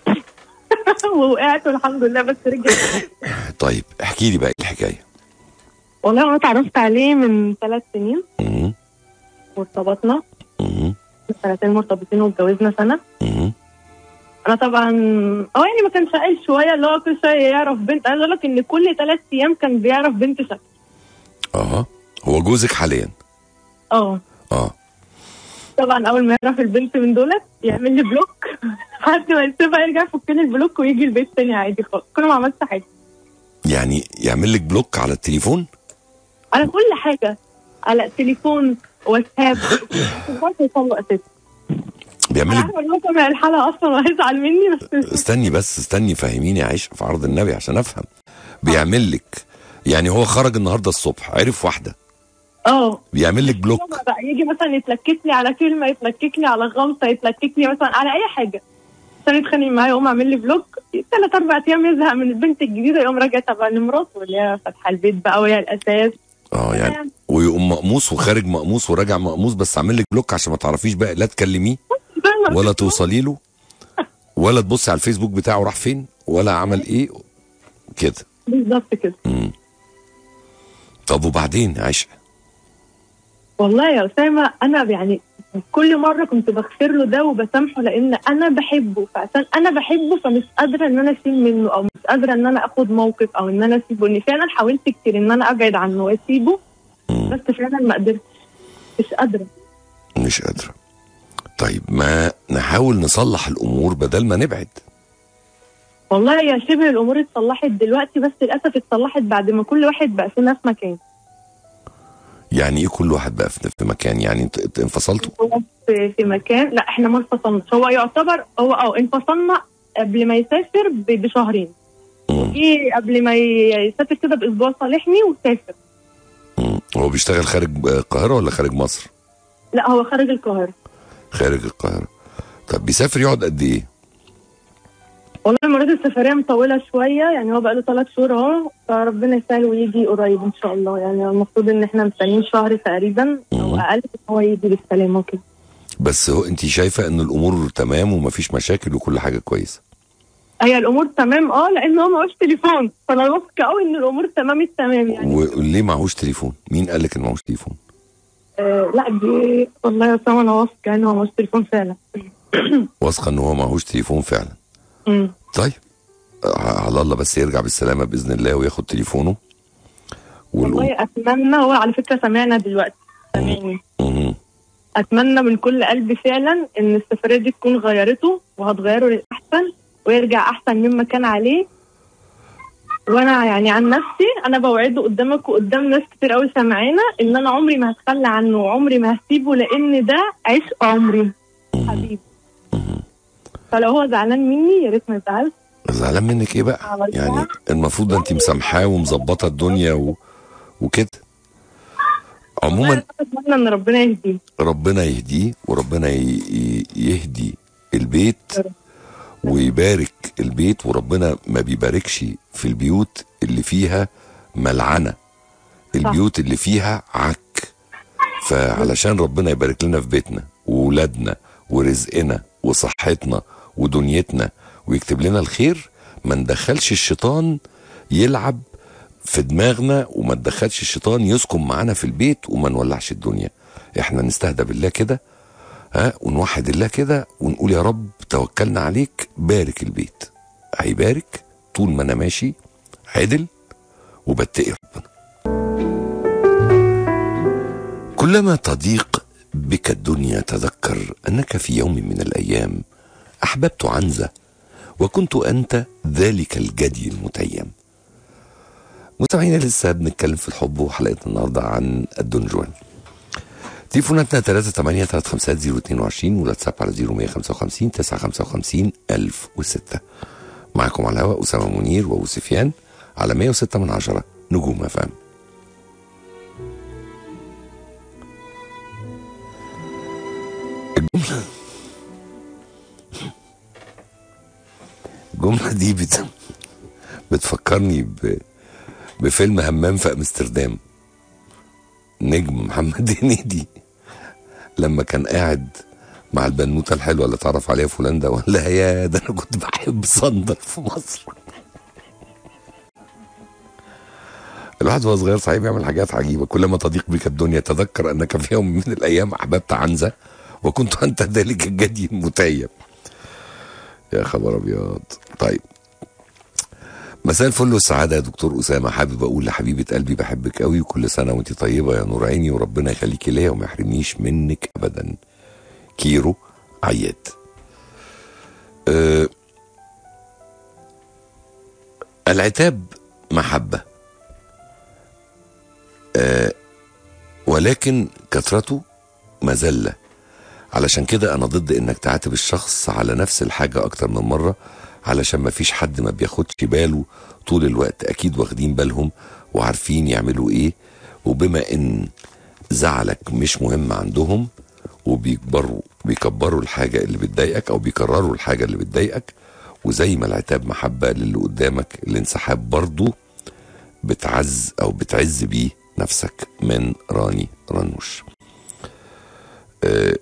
ووقعت والحمد لله بس رجعت طيب احكي لي بقى ايه الحكايه والله انا اتعرفت عليه من ثلاث سنين مم. وارتبطنا مم. سنتين مرتبطين واتجوزنا سنه مم. انا طبعا هو يعني ما كان شقي شويه اللي هو كل شويه يعرف بنت عايز اقول لك ان كل ثلاث ايام كان بيعرف بنت شكل اه هو جوزك حاليا اه اه طبعا اول ما يعرف البنت من دولت يعمل لي بلوك لحد ما يسيبها يرجع يفك لي البلوك ويجي البيت تاني عادي خالص كل ما عملت حاجه يعني يعمل لك بلوك على التليفون على كل حاجه على تليفون واتساب برضه يطلق اساسا بيعمل انا لك عارفه ان هو سامع الحلقه اصلا وهيزعل مني بس استني بس استني فهميني يا عيشه في عرض النبي عشان افهم بيعمل لك يعني هو خرج النهارده الصبح عرف واحده اه بيعمل لك بلوك هو بقى يجي مثلا يتلكك لي على كلمه يتلكك لي على غلطه يتلكك لي مثلا على اي حاجه عشان يتخانق معايا يقوم عامل لي بلوك ثلاث اربع ايام يزهق من البنت الجديده يقوم راجع طبعا لمراته اللي هي فاتحه البيت بقى وهي الاساس اه يعني ويقوم مقموص وخارج مقموص وراجع مقموص بس عامل لك بلوك عشان ما تعرفيش بقى لا تكلميه ولا توصلي له ولا تبصي على الفيسبوك بتاعه راح فين ولا عمل ايه كده بالظبط كده مم. طب وبعدين يا عائشه والله يا اسامه انا يعني كل مره كنت بغفر له ده وبسامحه لان انا بحبه فعشان انا بحبه فمش قادره ان انا اشيل منه او مش قادره ان انا اخد موقف او ان انا اسيبه ان فعلا حاولت كتير ان انا ابعد عنه واسيبه مم. بس فعلا ما قدرتش مش قادره مش قادره طيب ما نحاول نصلح الامور بدل ما نبعد والله يا شبه الامور اتصلحت دلوقتي بس للاسف اتصلحت بعد ما كل واحد بقى في نفس مكان يعني ايه كل واحد بقى في في مكان يعني انت انت انفصلتوا هو في, في مكان لا احنا ما انفصلناش هو يعتبر هو اه انفصلنا قبل ما يسافر ب- بشهرين مم. جه قبل ما ي- يسافر كده باسبوع صالحني وسافر مم. هو بيشتغل خارج القاهره ولا خارج مصر لا هو خارج القاهره خارج القاهره طب بيسافر يقعد قد ايه والله المرات السفريه مطوله شويه يعني هو بقى له ثلاث شهور اهو فربنا يسهل ويجي قريب ان شاء الله يعني المفروض ان احنا مستنيين شهر تقريبا او مم. اقل إن هو يجي بالسلامه وكده بس هو انت شايفه ان الامور تمام ومفيش مشاكل وكل حاجه كويسه هي الامور تمام اه لان هو معهوش تليفون فانا واثقه قوي ان الامور تمام التمام يعني وليه معهوش تليفون مين قال لك ان معهوش تليفون آه لا دي والله يا اسامه انا واثقه ان هو معهوش تليفون فعلا واثقه ان هو معهوش تليفون فعلا مم. طيب ع- على الله بس يرجع بالسلامه باذن الله وياخد تليفونه والأم... والله اتمنى هو على فكره سامعنا دلوقتي سامعني مم. اتمنى من كل قلبي فعلا ان السفريه دي تكون غيرته وهتغيره للاحسن ويرجع احسن مما كان عليه وانا يعني عن نفسي انا بوعده قدامك وقدام ناس كتير قوي سامعانا ان انا عمري ما هتخلى عنه وعمري ما هسيبه لان ده عشق عمري حبيبي فلو هو زعلان مني يا ريت ما يزعلش زعلان منك ايه بقى عملتها. يعني المفروض انت مسامحاه ومظبطه الدنيا و... وكده عموما والله أنا اتمنى ان ربنا يهديه ربنا يهديه وربنا ي... ي- يهدي البيت يا رب. ويبارك البيت وربنا ما بيباركش في البيوت اللي فيها ملعنه البيوت اللي فيها عك فعلشان ربنا يبارك لنا في بيتنا وولادنا ورزقنا وصحتنا ودنيتنا ويكتب لنا الخير ما ندخلش الشيطان يلعب في دماغنا وما ندخلش الشيطان يسكن معانا في البيت وما نولعش الدنيا احنا نستهدى بالله كده ها ونوحد الله كده ونقول يا رب توكلنا عليك بارك البيت هيبارك طول ما انا ماشي عدل وبتقي ربنا كلما تضيق بك الدنيا تذكر انك في يوم من الايام احببت عنزه وكنت انت ذلك الجدي المتيم مستمعينا لسه بنتكلم في الحب وحلقتنا النهارده عن الدنجوان تليفوناتنا 38 350 022 والواتساب على 0155 955 1006 معكم على الهواء أسامة منير وأبو سفيان على 106 من عشرة نجوم أفهم الجمله دي بت... بتفكرني ب... بفيلم همام في امستردام نجم محمد هنيدي لما كان قاعد مع البنوته الحلوه اللي اتعرف عليها في هولندا وقال لها يا ده انا كنت بحب صندل في مصر الواحد وهو صغير صحيح بيعمل حاجات عجيبه كلما تضيق بك الدنيا تذكر انك في يوم من الايام احببت عنزه وكنت انت ذلك الجدي المتيم يا خبر ابيض طيب مساء الفل والسعادة يا دكتور أسامة حابب أقول لحبيبة قلبي بحبك قوي وكل سنة وأنت طيبة يا نور عيني وربنا يخليكي ليا وما يحرمنيش منك أبدا كيرو عياد أه العتاب محبة أه ولكن كثرته مذلة علشان كده أنا ضد إنك تعاتب الشخص على نفس الحاجة أكتر من مرة علشان ما فيش حد ما بياخدش باله طول الوقت أكيد واخدين بالهم وعارفين يعملوا إيه وبما إن زعلك مش مهم عندهم وبيكبروا بيكبروا الحاجة اللي بتضايقك أو بيكرروا الحاجة اللي بتضايقك وزي ما العتاب محبة للي قدامك الانسحاب برضو بتعز أو بتعز بيه نفسك من راني رنوش آه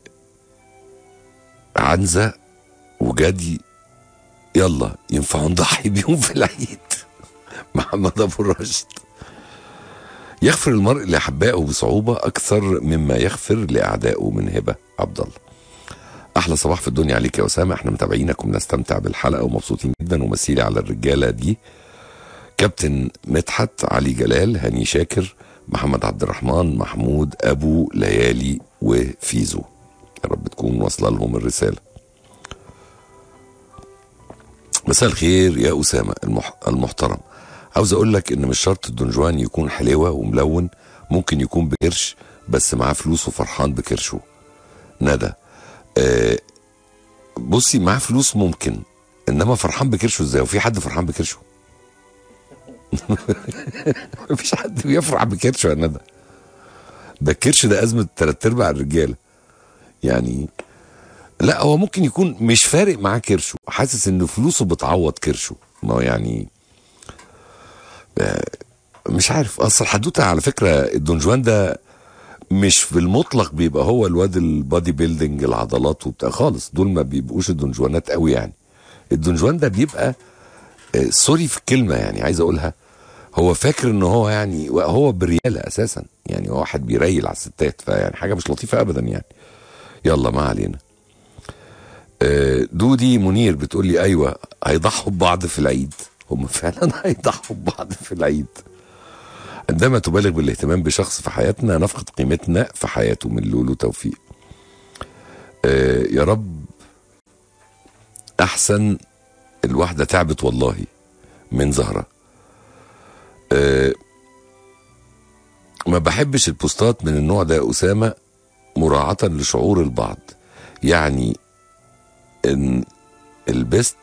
عنزة وجدي يلا ينفع نضحي بيهم في العيد محمد ابو الرشد يغفر المرء لاحبائه بصعوبه اكثر مما يغفر لاعدائه من هبه عبد الله احلى صباح في الدنيا عليك يا اسامه احنا متابعينك وبنستمتع بالحلقه ومبسوطين جدا ومسيلي على الرجاله دي كابتن مدحت علي جلال هاني شاكر محمد عبد الرحمن محمود ابو ليالي وفيزو يا رب تكون واصله لهم الرساله مساء الخير يا أسامة المح... المحترم عاوز أقول لك إن مش شرط الدنجوان يكون حلوة وملون ممكن يكون بكرش بس معاه فلوس وفرحان بكرشه ندى آه بصي معاه فلوس ممكن إنما فرحان بكرشه إزاي وفي حد فرحان بكرشه مفيش حد بيفرح بكرشه يا ندى ده الكرش ده أزمة تلات أرباع الرجالة يعني لا هو ممكن يكون مش فارق معاه كرشه حاسس ان فلوسه بتعوض كرشه ما هو يعني مش عارف اصل الحدوته على فكره الدونجوان ده مش في المطلق بيبقى هو الواد البادي بيلدينج العضلات وبتاع خالص دول ما بيبقوش الدونجوانات قوي يعني الدونجوان ده بيبقى سوري في الكلمه يعني عايز اقولها هو فاكر ان هو يعني هو برياله اساسا يعني هو واحد بيريل على الستات فيعني حاجه مش لطيفه ابدا يعني يلا ما علينا دودي منير بتقول لي ايوه هيضحوا ببعض في العيد هم فعلا هيضحوا ببعض في العيد عندما تبالغ بالاهتمام بشخص في حياتنا نفقد قيمتنا في حياته من لولو توفيق آه يا رب احسن الواحدة تعبت والله من زهرة آه ما بحبش البوستات من النوع ده يا أسامة مراعاة لشعور البعض يعني ان البست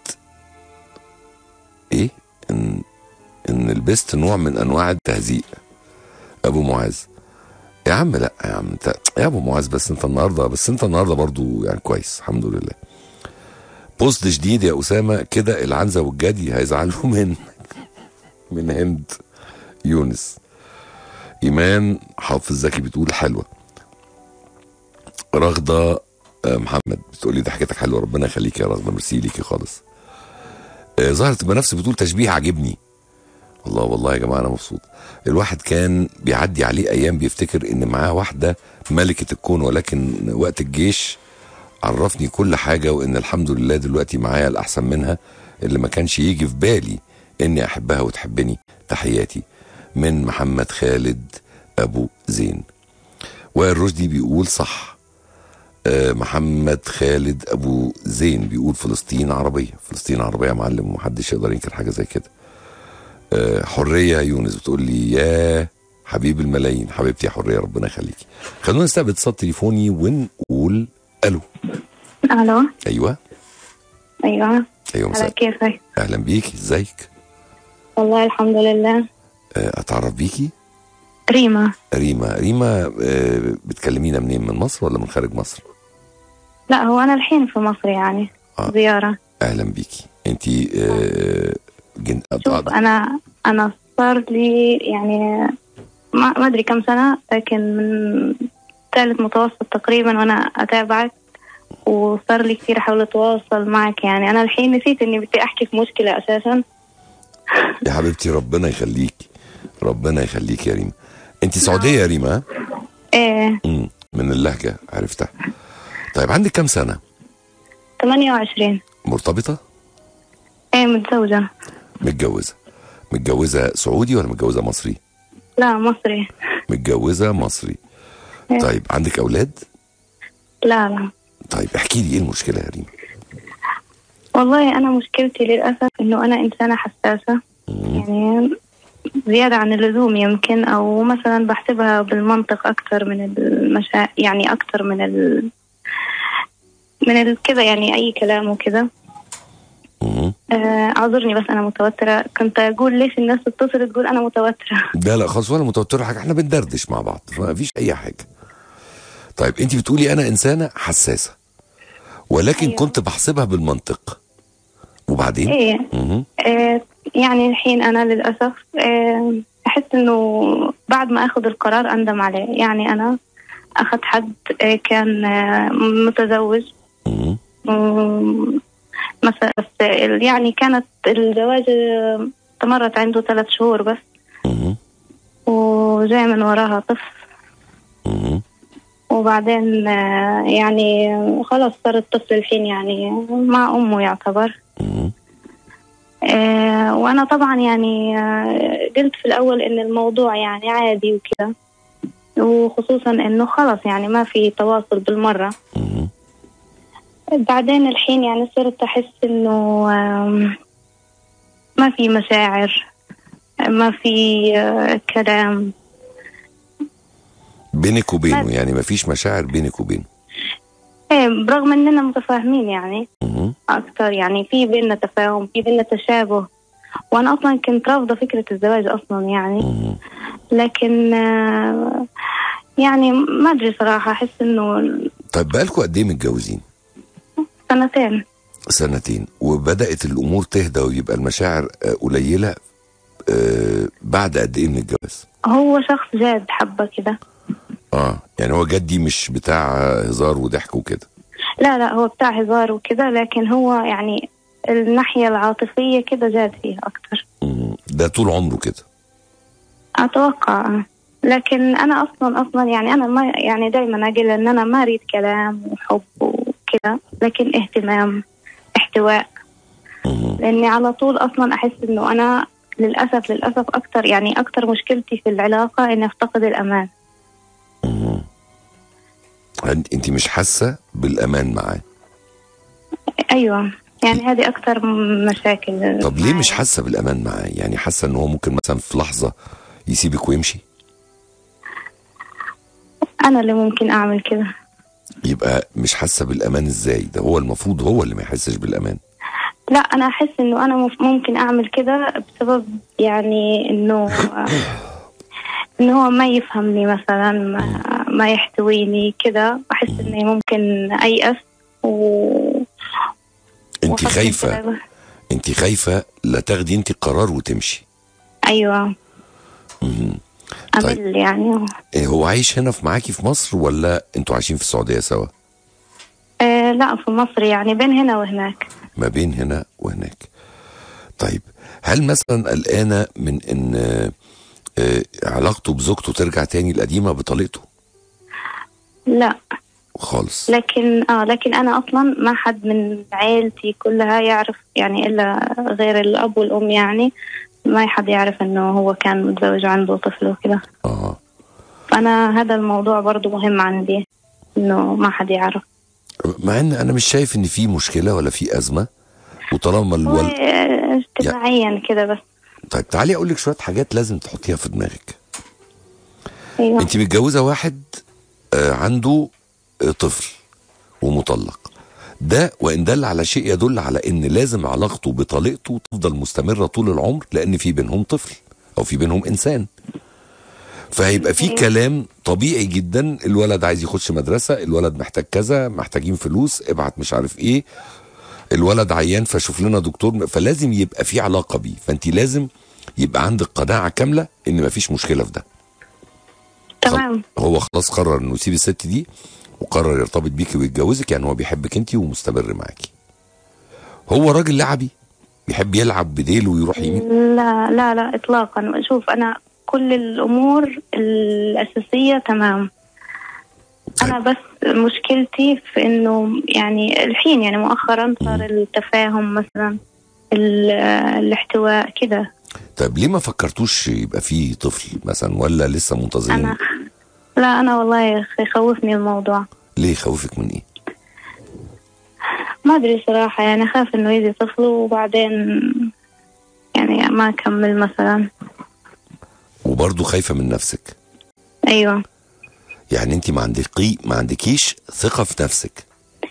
ايه ان ان البست نوع من انواع التهزيء ابو معاذ يا عم لا يا عم انت يا ابو معاذ بس انت النهارده بس انت النهارده برضو يعني كويس الحمد لله بوست جديد يا اسامه كده العنزه والجدي هيزعلوا من من هند يونس ايمان حافظ زكي بتقول حلوه رغده محمد بتقول لي ضحكتك حلوه ربنا يخليك يا رغده ميرسي ليكي خالص آه ظهرت بنفسي بتقول تشبيه عجبني الله والله يا جماعه انا مبسوط الواحد كان بيعدي عليه ايام بيفتكر ان معاه واحده ملكه الكون ولكن وقت الجيش عرفني كل حاجه وان الحمد لله دلوقتي معايا الاحسن منها اللي ما كانش يجي في بالي اني احبها وتحبني تحياتي من محمد خالد ابو زين وائل رشدي بيقول صح محمد خالد ابو زين بيقول فلسطين عربيه فلسطين عربيه يا معلم ومحدش يقدر ينكر حاجه زي كده حريه يونس بتقول لي يا حبيب الملايين حبيبتي يا حريه ربنا يخليكي خلونا نستقبل اتصال تليفوني ونقول الو الو ايوه ايوه ايوه مساء على كيفك اهلا بيكي ازيك والله الحمد لله اتعرف بيكي ريما ريما ريما بتكلمينا منين من مصر ولا من خارج مصر لا هو انا الحين في مصر يعني آه. زياره اهلا بيكي انت آه جن... شوف انا انا صار لي يعني ما ما ادري كم سنه لكن من ثالث متوسط تقريبا وانا اتابعك وصار لي كثير احاول اتواصل معك يعني انا الحين نسيت اني بدي احكي في مشكله اساسا يا حبيبتي ربنا يخليك ربنا يخليك يا ريما انت سعوديه يا ريما ها؟ ايه مم. من اللهجه عرفتها طيب عندك كام سنه 28 مرتبطه ايه متزوجه متجوزه متجوزه سعودي ولا متجوزه مصري لا مصري متجوزه مصري إيه. طيب عندك اولاد لا لا طيب احكي لي ايه المشكله يا ريما والله انا مشكلتي للاسف انه انا انسانه حساسه مم. يعني زيادة عن اللزوم يمكن أو مثلا بحسبها بالمنطق أكثر من المشا يعني أكثر من ال من ال- كذا يعني أي كلام وكذا مم. آه، اعذرني بس أنا متوترة كنت أقول ليش الناس تتصل تقول أنا متوترة لا لا خلاص ولا متوتر حاجه احنا بندردش مع بعض ما فيش اي حاجه طيب انت بتقولي انا انسانه حساسه ولكن أيوة. كنت بحسبها بالمنطق وبعدين إيه مهم. آه، يعني الحين أنا للأسف آه، أحس إنه بعد ما أخذ القرار أندم عليه يعني أنا أخذت حد آه، كان آه، متزوج مهم. مم، مثلا بس ال- يعني كانت الزواج آه، استمرت عنده ثلاث شهور بس مهم. وجاء من وراها طفل مهم. وبعدين آه، يعني خلاص صار الطفل الحين يعني مع أمه يعتبر مهم. آه، وأنا طبعا يعني آه، قلت في الأول إن الموضوع يعني عادي وكذا وخصوصا إنه خلاص يعني ما في تواصل بالمرة مهم. بعدين الحين يعني صرت أحس إنه آم، ما في مشاعر ما في آه، كلام بينك وبينه ما- يعني ما فيش مشاعر بينك وبينه إيه برغم إننا متفاهمين يعني مهم. أكثر يعني في بيننا تفاهم في بيننا تشابه وأنا أصلا كنت رافضة فكرة الزواج أصلا يعني مهم. لكن آه، يعني ما أدري صراحة أحس إنه طيب بقالكوا قد ايه متجوزين سنتين سنتين وبدات الامور تهدى ويبقى المشاعر آه، قليله آه، بعد قد ايه من الجواز هو شخص جاد حبة كده اه يعني هو جدي مش بتاع هزار وضحك وكده لا لا هو بتاع هزار وكده لكن هو يعني الناحية العاطفية كده جاد فيها أكتر مم. ده طول عمره كده أتوقع لكن أنا أصلا أصلا يعني أنا ما يعني دايما أقول إن أنا ما أريد كلام وحب وكذا لكن اهتمام احتواء مم. لأني على طول أصلا أحس إنه أنا للأسف للأسف أكتر يعني أكتر مشكلتي في العلاقة إني أفتقد الأمان مم. انت انت مش حاسه بالامان معاه أيوة يعني هذه أكتر مشاكل طب ليه معي. مش حاسه بالامان معاه يعني حاسه ان هو ممكن مثلا في لحظه يسيبك ويمشي أنا اللي ممكن أعمل كده يبقى مش حاسه بالامان ازاي ده هو المفروض هو اللي ما يحسش بالامان لا انا احس انه انا مف- ممكن اعمل كده بسبب يعني انه انه هو ما يفهمني مثلا ما, ما يحتويني كده بحس اني ممكن ايأس و انت وأفكر خايفه كده. انت خايفه لا تاخدي انت قرار وتمشي ايوه مم. طيب. امل يعني إيه هو عايش هنا في معاكي في مصر ولا انتوا عايشين في السعوديه سوا آه لا في مصر يعني بين هنا وهناك ما بين هنا وهناك طيب هل مثلا قلقانه من ان آه، آه، علاقته بزوجته ترجع تاني القديمه بطريقته لا خالص لكن اه لكن انا اصلا ما حد من عيلتي كلها يعرف يعني الا غير الاب والام يعني ما حد يعرف انه هو كان متزوج وعنده طفل وكده اه فانا هذا الموضوع برضو مهم عندي انه ما حد يعرف مع ان انا مش شايف ان في مشكله ولا في ازمه وطالما هو الول... آه، اجتماعيا كده بس طيب تعالي اقول لك شويه حاجات لازم تحطيها في دماغك ايوه انت متجوزه واحد آه، عنده آه، طفل ومطلق ده وان دل على شيء يدل على ان لازم علاقته بطليقته تفضل مستمره طول العمر لان في بينهم طفل او في بينهم انسان فهيبقى في كلام طبيعي جدا الولد عايز يخش مدرسه الولد محتاج كذا محتاجين فلوس ابعت مش عارف ايه الولد عيان فشوف لنا دكتور فلازم يبقى في علاقه بيه فانت لازم يبقى عندك قناعه كامله ان مفيش مشكله في ده تمام هو خلاص قرر انه يسيب الست دي وقرر يرتبط بيكي ويتجوزك يعني هو بيحبك انت ومستمر معاكي هو راجل لعبي بيحب يلعب بديله ويروح يمين لا لا لا اطلاقا شوف انا كل الامور الاساسيه تمام انا بس مشكلتي في انه يعني الحين يعني مؤخرا صار التفاهم مثلا ال- الاحتواء كده طيب ليه ما فكرتوش يبقى فيه طفل مثلا ولا لسه منتظرين انا لا انا والله يا اخي يخوفني الموضوع ليه خوفك من ايه ما ادري صراحه يعني اخاف انه يجي طفل وبعدين يعني ما اكمل مثلا وبرضه خايفه من نفسك ايوه يعني انت ما عندكي ما عندكيش ثقه في نفسك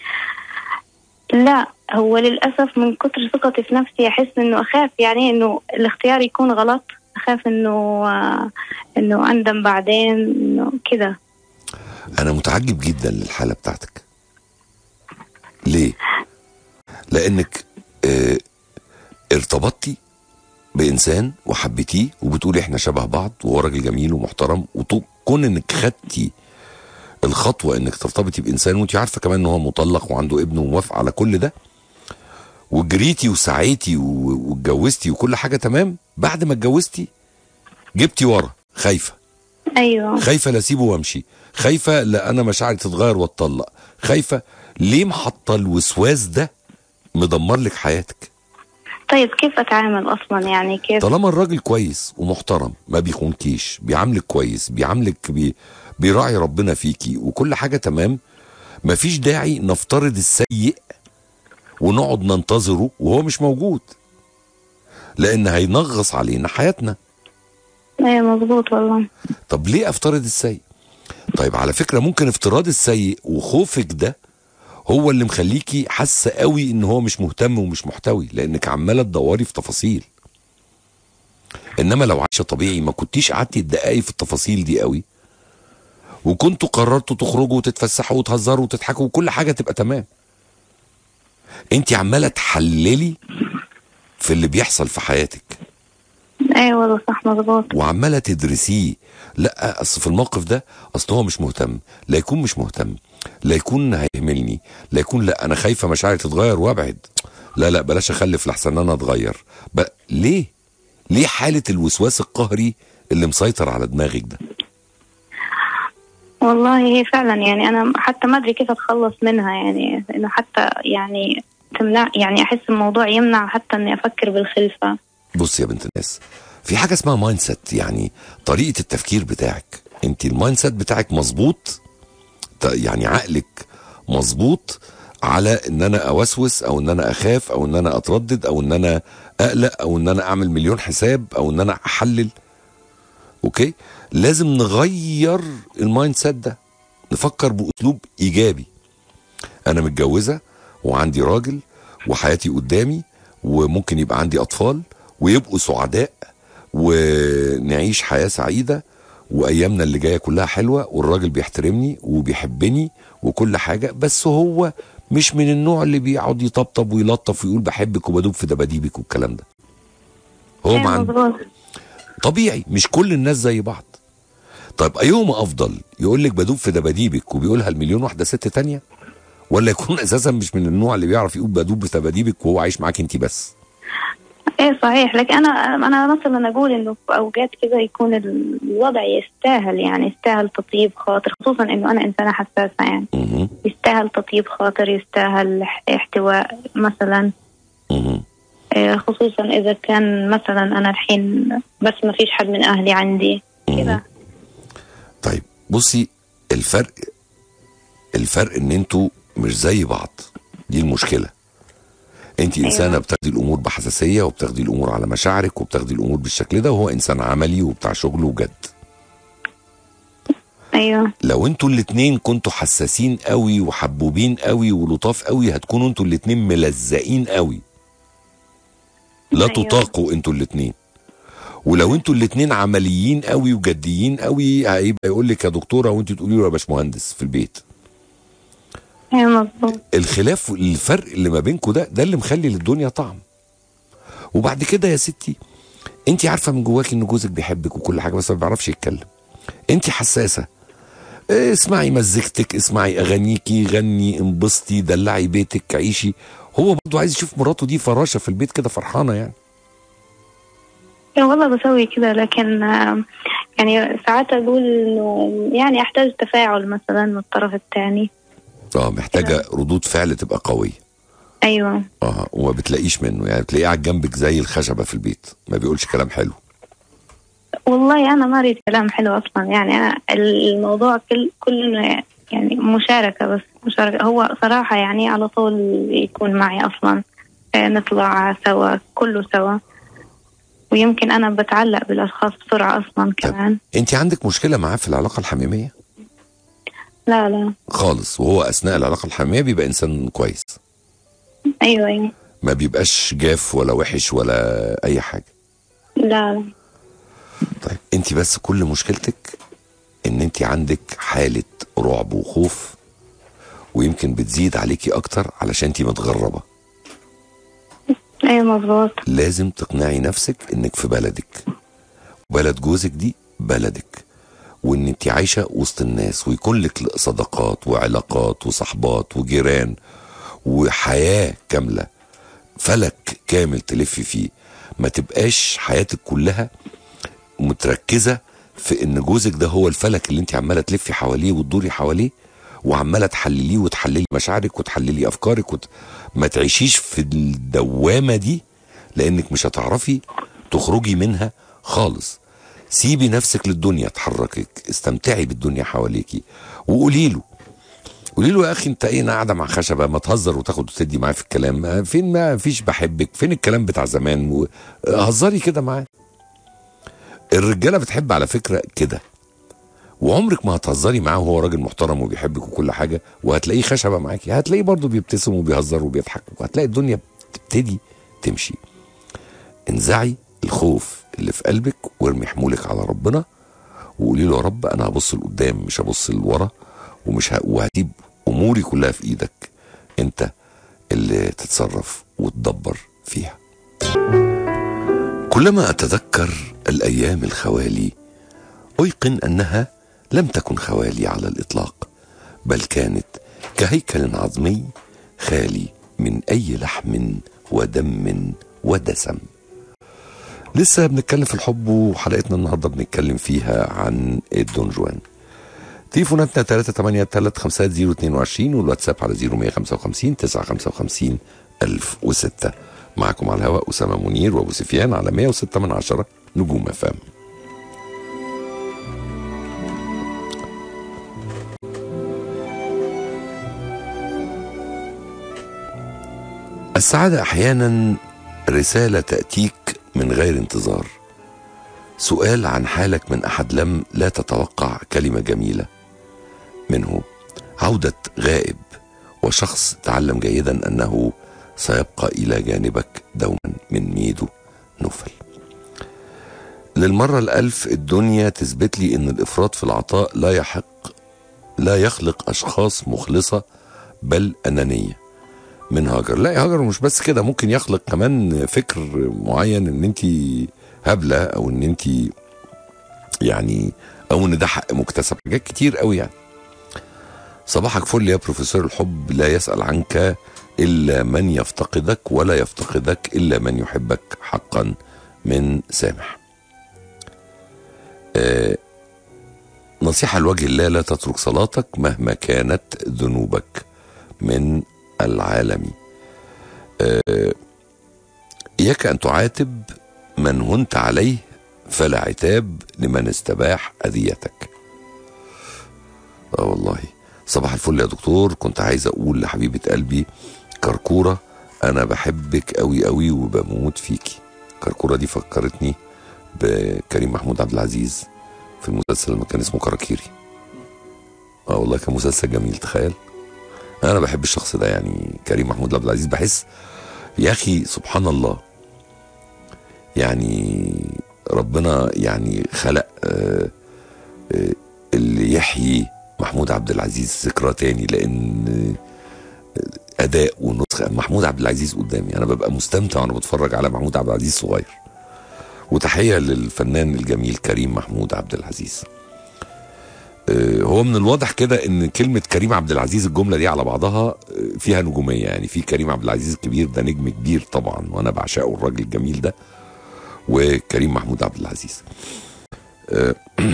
لا هو للأسف من كتر ثقتي في نفسي أحس إنه أخاف يعني إنه الاختيار يكون غلط أخاف إنه آه، إنه أندم بعدين إنه كذا انا متعجب جدا للحاله بتاعتك ليه لانك اه ارتبطتي بانسان وحبيتيه وبتقولي احنا شبه بعض وهو راجل جميل ومحترم وكون انك خدتي الخطوه انك ترتبطي بانسان وانت عارفه كمان ان هو مطلق وعنده ابن وموافق على كل ده وجريتي وسعيتي و- واتجوزتي وكل حاجه تمام بعد ما اتجوزتي جبتي ورا خايفه أيوه خايفه لا اسيبه وامشي خايفه لا انا مشاعري تتغير واتطلق خايفه ليه محطه الوسواس ده مدمر لك حياتك طيب كيف أتعامل أصلا يعني كيف طالما الراجل كويس ومحترم ما بيخونكيش بيعاملك كويس بيعاملك بي بيراعي ربنا فيكي وكل حاجه تمام مفيش داعي نفترض السيء ونقعد ننتظره وهو مش موجود لان هينغص علينا حياتنا أيوه مظبوط والله طب ليه افترض السيء طيب على فكره ممكن افتراض السيء وخوفك ده هو اللي مخليكي حاسه قوي ان هو مش مهتم ومش محتوي لانك عماله تدوري في تفاصيل انما لو عايشه طبيعي ما كنتيش قعدتي تدققي في التفاصيل دي قوي وكنتوا قررتوا تخرجوا وتتفسحوا وتهزروا وتضحكوا وكل حاجه تبقى تمام انت عماله تحللي في اللي بيحصل في حياتك أيوه والله صح مظبوط وعماله تدرسيه لا اصل في الموقف ده اصل هو مش مهتم لا يكون مش مهتم لا يكون هيهملني لا يكون لا انا خايفه مشاعري تتغير وابعد لا لا بلاش اخلف لحسن انا اتغير ب... ليه ليه حاله الوسواس القهري اللي مسيطر على دماغك ده والله هي فعلا يعني أنا حتى ما أدري كيف أتخلص منها يعني إنه حتى يعني تمنع يعني أحس الموضوع يمنع حتى إني أفكر بالخلفة بص يا بنت الناس في حاجه اسمها مايند سيت يعني طريقه التفكير بتاعك انت المايند سيت بتاعك مظبوط ت- يعني عقلك مظبوط على ان انا اوسوس او ان انا اخاف او ان انا اتردد او ان انا اقلق او ان انا اعمل مليون حساب او ان انا احلل اوكي لازم نغير المايند سيت ده نفكر باسلوب ايجابي انا متجوزه وعندي راجل وحياتي قدامي وممكن يبقى عندي اطفال ويبقوا سعداء ونعيش حياه سعيده وايامنا اللي جايه كلها حلوه والراجل بيحترمني وبيحبني وكل حاجه بس هو مش من النوع اللي بيقعد يطبطب ويلطف ويقول بحبك وبدوب في دباديبك والكلام ده هو أيوه ما عنده مظبوط طبيعي مش كل الناس زي بعض طيب ايهما افضل يقول لك بدوب في دباديبك وبيقولها المليون واحده ست تانية ولا يكون اساسا مش من النوع اللي بيعرف يقول بدوب في دباديبك وهو عايش معاك انت بس ايه صحيح لكن انا انا مثلا اقول انه في اوقات كذا يكون الوضع يستاهل يعني يستاهل تطيب خاطر خصوصا انه انا انسانه حساسه يعني مهم. يستاهل تطيب خاطر يستاهل اح- احتواء مثلا مهم. إيه، خصوصا اذا كان مثلا انا الحين بس ما فيش حد من اهلي عندي كذا طيب بصي الفرق الفرق ان انتوا مش زي بعض دي المشكله انت انسانه أيوة. بتاخدي الامور بحساسيه وبتاخدي الامور على مشاعرك وبتاخدي الامور بالشكل ده وهو انسان عملي وبتاع شغل وجد ايوه لو انتوا الاتنين كنتوا حساسين قوي وحبوبين قوي ولطاف قوي هتكونوا انتوا الاتنين ملزقين قوي لا أيوة. تطاقوا انتوا الاتنين ولو انتوا الاتنين عمليين قوي وجديين قوي هيبقى يقول لك يا دكتوره وانت تقولي له يا باشمهندس في البيت ايوه مظبوط الخلاف الفرق اللي ما بينكم ده ده اللي مخلي للدنيا طعم وبعد كده يا ستي انت عارفه من جواك ان جوزك بيحبك وكل حاجه بس ما بيعرفش يتكلم انت حساسه اه، اسمعي مزيكتك اسمعي اغانيكي غني انبسطي دلعي بيتك عيشي هو برضه عايز يشوف مراته دي فراشه في البيت كده فرحانه يعني يعني والله بسوي كده لكن آه، يعني ساعات أقول إنه يعني أحتاج تفاعل مثلا من الطرف الثاني اه محتاجه ردود فعل تبقى قويه أيوة اه وما بتلاقيش منه يعني بتلاقيه قاعد جنبك زي الخشبه في البيت ما بيقولش كلام حلو والله أنا ما أريد كلام حلو أصلا يعني أنا الموضوع كل كله يعني مشاركة بس مشاركة هو صراحة يعني على طول يكون معي أصلا آه، نطلع سوا كله سوا ويمكن أنا بتعلق بالأشخاص بسرعة أصلا كمان انت عندك مشكله معاه في العلاقه الحميميه لا لا خالص وهو اثناء العلاقه الحميميه بيبقى انسان كويس أيوة أيوة ما بيبقاش جاف ولا وحش ولا اي حاجه لا لا طيب انت بس كل مشكلتك ان انت عندك حاله رعب وخوف ويمكن بتزيد عليكي اكتر علشان انت متغربه أيوة مظبوط لازم تقنعي نفسك انك في بلدك بلد جوزك دي بلدك وان انت عايشه وسط الناس ويكون لك صداقات وعلاقات وصحبات وجيران وحياه كامله فلك كامل تلفي فيه ما تبقاش حياتك كلها متركزه في ان جوزك ده هو الفلك اللي انت عماله تلفي حواليه وتدوري حواليه وعماله تحلليه وتحللي مشاعرك وتحللي افكارك وت... ما تعيشيش في الدوامه دي لانك مش هتعرفي تخرجي منها خالص سيبي نفسك للدنيا تحركك استمتعي بالدنيا حواليكي وقولي له قولي له يا اخي انت ايه انا قاعده مع خشبه ما تهزر وتاخد وتدي معايا في الكلام ما فين ما فيش بحبك فين الكلام بتاع زمان و- هزري كده معاه الرجاله بتحب على فكره كده وعمرك ما هتهزري معاه وهو راجل محترم وبيحبك وكل حاجه وهتلاقيه خشبه معاكي هتلاقيه برضه بيبتسم وبيهزر وبيضحك وهتلاقي الدنيا بتبتدي تمشي انزعي الخوف اللي في قلبك وارمي حمولك على ربنا وقولي له يا رب انا هبص لقدام مش هبص لورا ومش ه... وهسيب اموري كلها في ايدك انت اللي تتصرف وتدبر فيها كلما اتذكر الايام الخوالي ايقن انها لم تكن خوالي على الاطلاق بل كانت كهيكل عظمي خالي من اي لحم ودم ودسم لسه بنتكلم في الحب وحلقتنا النهارده بنتكلم فيها عن الدون جوان تليفوناتنا 383 والواتساب على 0155 955 1006 معكم على الهواء أسامة منير وأبو سفيان على 106 من عشرة نجوم أفام السعادة أحيانا رسالة تأتيك من غير انتظار سؤال عن حالك من أحد لم لا تتوقع كلمة جميلة منه عودة غائب وشخص تعلم جيدا أنه سيبقى إلى جانبك دوما من ميدو نوفل للمرة الألف الدنيا تثبت لي أن الإفراط في العطاء لا يحق لا يخلق أشخاص مخلصة بل أنانية من هاجر لا يا هاجر مش بس كده ممكن يخلق كمان فكر معين ان انت هبله او ان انت يعني او ان ده حق مكتسب حاجات كتير قوي يعني صباحك فل يا بروفيسور الحب لا يسأل عنك إلا من يفتقدك ولا يفتقدك إلا من يحبك حقا من سامح آه نصيحة لوجه الله لا تترك صلاتك مهما كانت ذنوبك من العالمي آه إياك أن تعاتب من هنت عليه فلا عتاب لمن استباح أذيتك اه والله صباح الفل يا دكتور كنت عايز اقول لحبيبه قلبي كركوره انا بحبك قوي قوي وبموت فيكي كركوره دي فكرتني بكريم محمود عبد العزيز في المسلسل لما كان اسمه كراكيري اه والله كان مسلسل جميل تخيل انا بحب الشخص ده يعني كريم محمود عبد العزيز بحس يا اخي سبحان الله يعني ربنا يعني خلق آه آه اللي يحيي محمود عبد العزيز ذكرى تاني لان اداء ونسخه محمود عبد العزيز قدامي انا ببقى مستمتع وانا بتفرج على محمود عبد العزيز صغير وتحيه للفنان الجميل كريم محمود عبد العزيز آه، هو من الواضح كده ان كلمه كريم عبد العزيز الجمله دي على بعضها آه، فيها نجوميه يعني في كريم عبد العزيز الكبير ده نجم كبير طبعا وانا بعشقه الراجل الجميل ده وكريم محمود عبد العزيز آه،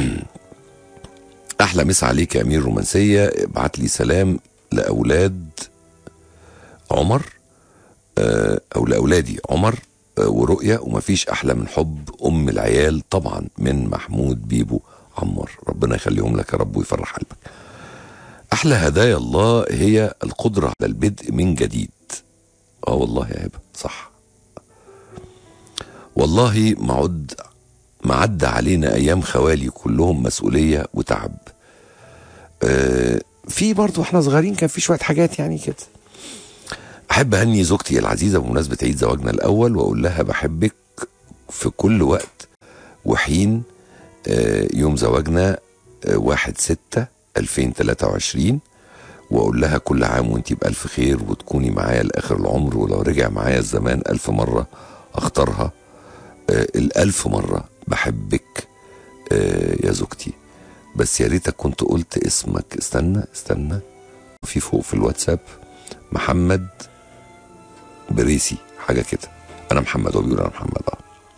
احلى مسا عليك يا امير رومانسيه ابعت لي سلام لاولاد عمر آه، او لاولادي عمر آه، ورؤيا ومفيش احلى من حب ام العيال طبعا من محمود بيبو عمار ربنا يخليهم لك يا رب ويفرح قلبك احلى هدايا الله هي القدره على البدء من جديد اه والله يا هبه صح والله ما عد ما عدى علينا ايام خوالي كلهم مسؤوليه وتعب آه في برضه واحنا صغيرين كان في شويه حاجات يعني كده احب اهني زوجتي العزيزه بمناسبه عيد زواجنا الاول واقول لها بحبك في كل وقت وحين آه، يوم زواجنا آه، واحد ستة 2023 واقول لها كل عام وانت بألف خير وتكوني معايا لآخر العمر ولو رجع معايا الزمان ألف مرة اختارها آه، الألف مرة بحبك آه، يا زوجتي بس يا ريتك كنت قلت اسمك استنى استنى في فوق في الواتساب محمد بريسي حاجه كده انا محمد هو بيقول انا محمد اه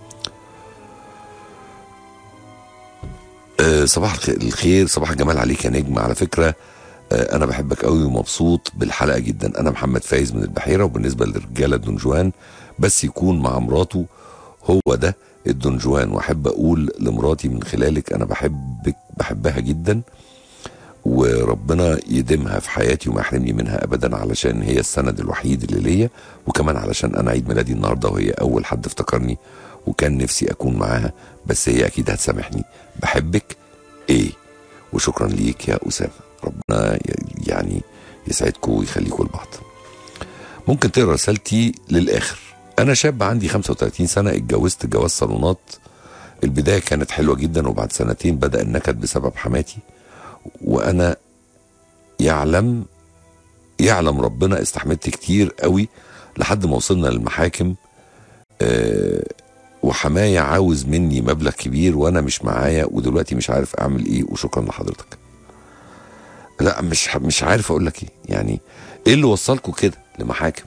آه، صباح الخ- الخير صباح الجمال عليك يا نجم على فكره آه، انا بحبك قوي ومبسوط بالحلقه جدا انا محمد فايز من البحيره وبالنسبه للرجاله الدنجوان بس يكون مع مراته هو ده الدنجوان واحب اقول لمراتي من خلالك انا بحبك بحبها جدا وربنا يديمها في حياتي وما يحرمني منها ابدا علشان هي السند الوحيد اللي ليا وكمان علشان انا عيد ميلادي النهارده وهي اول حد افتكرني وكان نفسي اكون معاها بس هي اكيد هتسامحني بحبك ايه وشكرا ليك يا اسامه ربنا ي- يعني يسعدكم ويخليكم لبعض ممكن تقرا رسالتي للاخر انا شاب عندي 35 سنه اتجوزت جواز صالونات البدايه كانت حلوه جدا وبعد سنتين بدا النكد بسبب حماتي وانا يعلم يعلم ربنا استحملت كتير قوي لحد ما وصلنا للمحاكم آه وحماية عاوز مني مبلغ كبير وانا مش معايا ودلوقتي مش عارف اعمل ايه وشكرا لحضرتك لا مش مش عارف اقول لك ايه يعني ايه اللي وصلكوا كده لمحاكم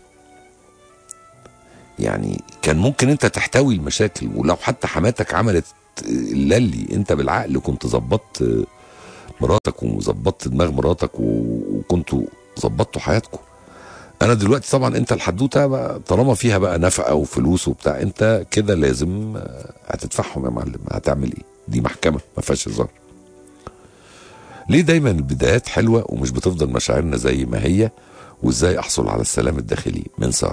يعني كان ممكن انت تحتوي المشاكل ولو حتى حماتك عملت اللي انت بالعقل كنت ظبطت آه، مراتك وظبطت دماغ مراتك و- وكنتوا ظبطتوا حياتكم انا دلوقتي طبعا انت الحدوته بقى طالما فيها بقى نفقه وفلوس وبتاع انت كده لازم آه، هتدفعهم يا معلم هتعمل ايه دي محكمه ما فيهاش هزار ليه دايما البدايات حلوه ومش بتفضل مشاعرنا زي ما هي وازاي احصل على السلام الداخلي من ساره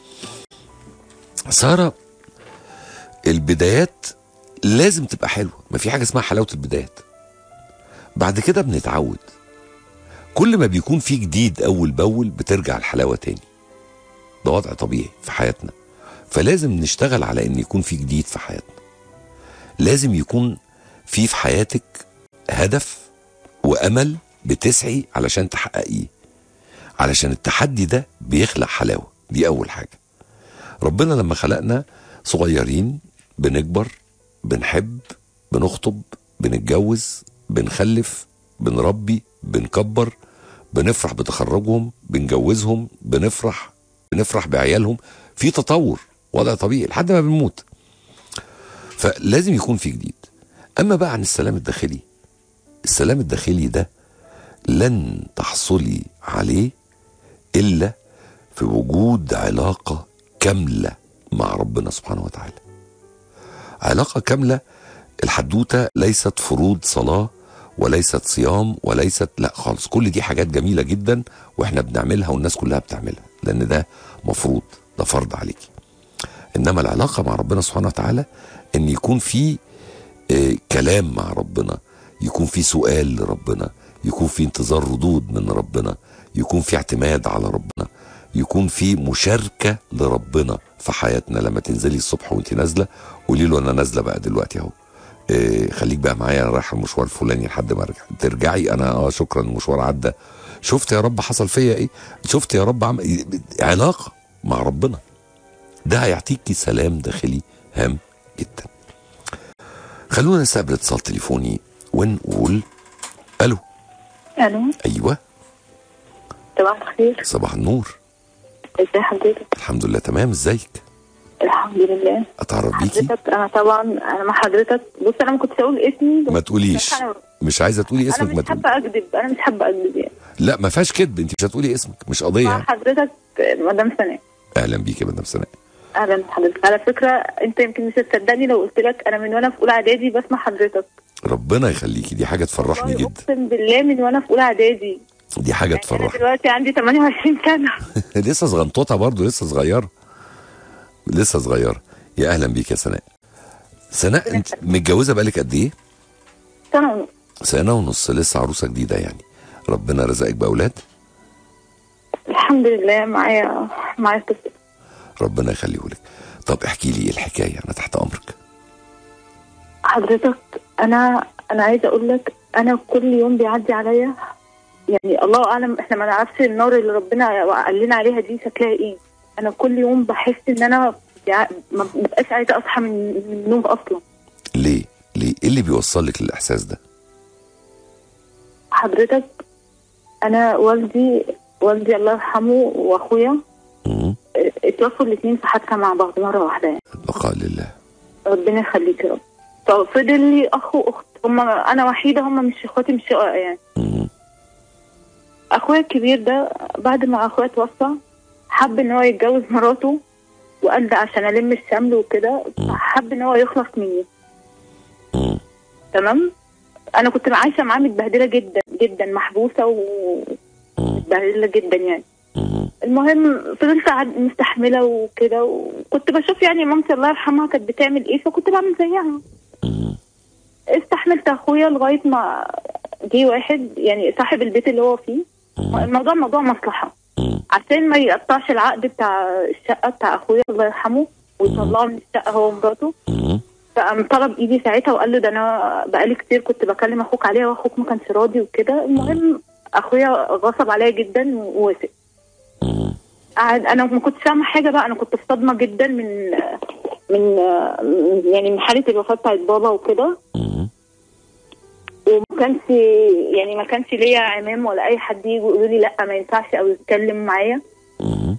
ساره البدايات لازم تبقى حلوه ما في حاجه اسمها حلاوه البدايات بعد كده بنتعود كل ما بيكون في جديد اول باول بترجع الحلاوه تاني ده وضع طبيعي في حياتنا فلازم نشتغل على ان يكون في جديد في حياتنا لازم يكون في في حياتك هدف وامل بتسعي علشان تحققيه علشان التحدي ده بيخلق حلاوه دي اول حاجه ربنا لما خلقنا صغيرين بنكبر بنحب بنخطب بنتجوز بنخلف بنربي بنكبر بنفرح بتخرجهم بنجوزهم بنفرح بنفرح بعيالهم في تطور وضع طبيعي لحد ما بنموت فلازم يكون في جديد اما بقى عن السلام الداخلي السلام الداخلي ده لن تحصلي عليه الا في وجود علاقه كامله مع ربنا سبحانه وتعالى علاقه كامله الحدوته ليست فروض صلاه وليست صيام وليست لا خالص كل دي حاجات جميله جدا واحنا بنعملها والناس كلها بتعملها لان ده مفروض ده فرض عليكي انما العلاقه مع ربنا سبحانه وتعالى ان يكون في آه، كلام مع ربنا يكون في سؤال لربنا يكون في انتظار ردود من ربنا يكون في اعتماد على ربنا يكون في مشاركه لربنا في حياتنا لما تنزلي الصبح وانت نازله قولي له انا نازله بقى دلوقتي اهو إيه خليك بقى معايا انا رايح المشوار الفلاني لحد ما ارجع ترجعي انا اه شكرا المشوار عدى شفت يا رب حصل فيا ايه شفت يا رب عم... علاقه مع ربنا ده هيعطيكي سلام داخلي هام جدا خلونا نستقبل اتصال تليفوني ونقول الو الو ايوه صباح الخير صباح النور ازي حضرتك الحمد لله تمام ازيك الحمد لله اتعرف بيكي حضرتك انا طبعا انا مع حضرتك بص انا ما كنتش اقول اسمي بس ما تقوليش انا مش عايزه تقولي أنا اسمك ما مش تقولي حابه اكذب انا مش حابه اكذب يعني لا ما فيهاش كذب انت مش هتقولي اسمك مش قضيه مع يعني. حضرتك مدام سناء اهلا بيكي يا مدام سناء اهلا بحضرتك على فكره انت يمكن مش هتصدقني لو قلت لك انا من وانا في اولى اعدادي بسمع حضرتك ربنا يخليكي دي حاجه تفرحني والله جدا اقسم بالله من وانا في اولى اعدادي دي حاجه انا تفرحني دلوقتي عندي 28 سنه لسه صغنطوطه برضه لسه صغيره لسه صغيره يا اهلا بيك يا سناء سناء انت متجوزه بقالك قد ايه سنه ونص سنه ونص لسه عروسه جديده يعني ربنا رزقك باولاد الحمد لله معايا معايا طفل ربنا يخليه لك طب احكي لي ايه الحكايه انا تحت امرك حضرتك انا انا عايزه اقول لك انا كل يوم بيعدي عليا يعني الله اعلم احنا ما نعرفش النار اللي ربنا قال لنا عليها دي شكلها ايه انا كل يوم بحس ان انا بع- ما ببقاش عايزه اصحى من من النوم اصلا ليه ليه ايه اللي بيوصل لك للاحساس ده حضرتك انا والدي والدي الله يرحمه واخويا مم. اه، اتوفوا الاثنين في حادثه مع بعض مره واحده يعني البقاء لله ربنا يخليك يا رب ففضل لي اخ واخت هم انا وحيده هم مش اخواتي مش شقق يعني مم. اخويا الكبير ده بعد ما اخويا توفى حب ان هو يتجوز مراته وقال ده عشان الم الشمل وكده حب ان هو يخلص مني مم. تمام انا كنت عايشه معاه متبهدله جدا جدا محبوسه مم. ومتبهدله جدا يعني مم. المهم فضلت قاعد مستحمله وكده وكنت بشوف يعني مامتي الله يرحمها كانت بتعمل ايه فكنت بعمل زيها مم. استحملت اخويا لغايه ما جه واحد يعني صاحب البيت اللي هو فيه الموضوع موضوع مصلحه مم. عشان ما يقطعش العقد بتاع الشقه بتاع اخويا الله يرحمه ويطلعه من الشقه هو ومراته مم. فقام طلب ايدي ساعتها وقال له ده انا بقالي كتير كنت بكلم اخوك عليها واخوك ما كانش راضي وكده المهم اخويا غصب عليا جدا ووافق مم. قعد انا ما كنتش فاهمه حاجه بقى انا كنت في صدمه جدا من من يعني من حاله الوفاه بتاعت بابا وكده مم. وما كانش يعني ما كانش ليا عمام ولا اي حد يجي يقولوا لي لا ما ينفعش او يتكلم معايا مم.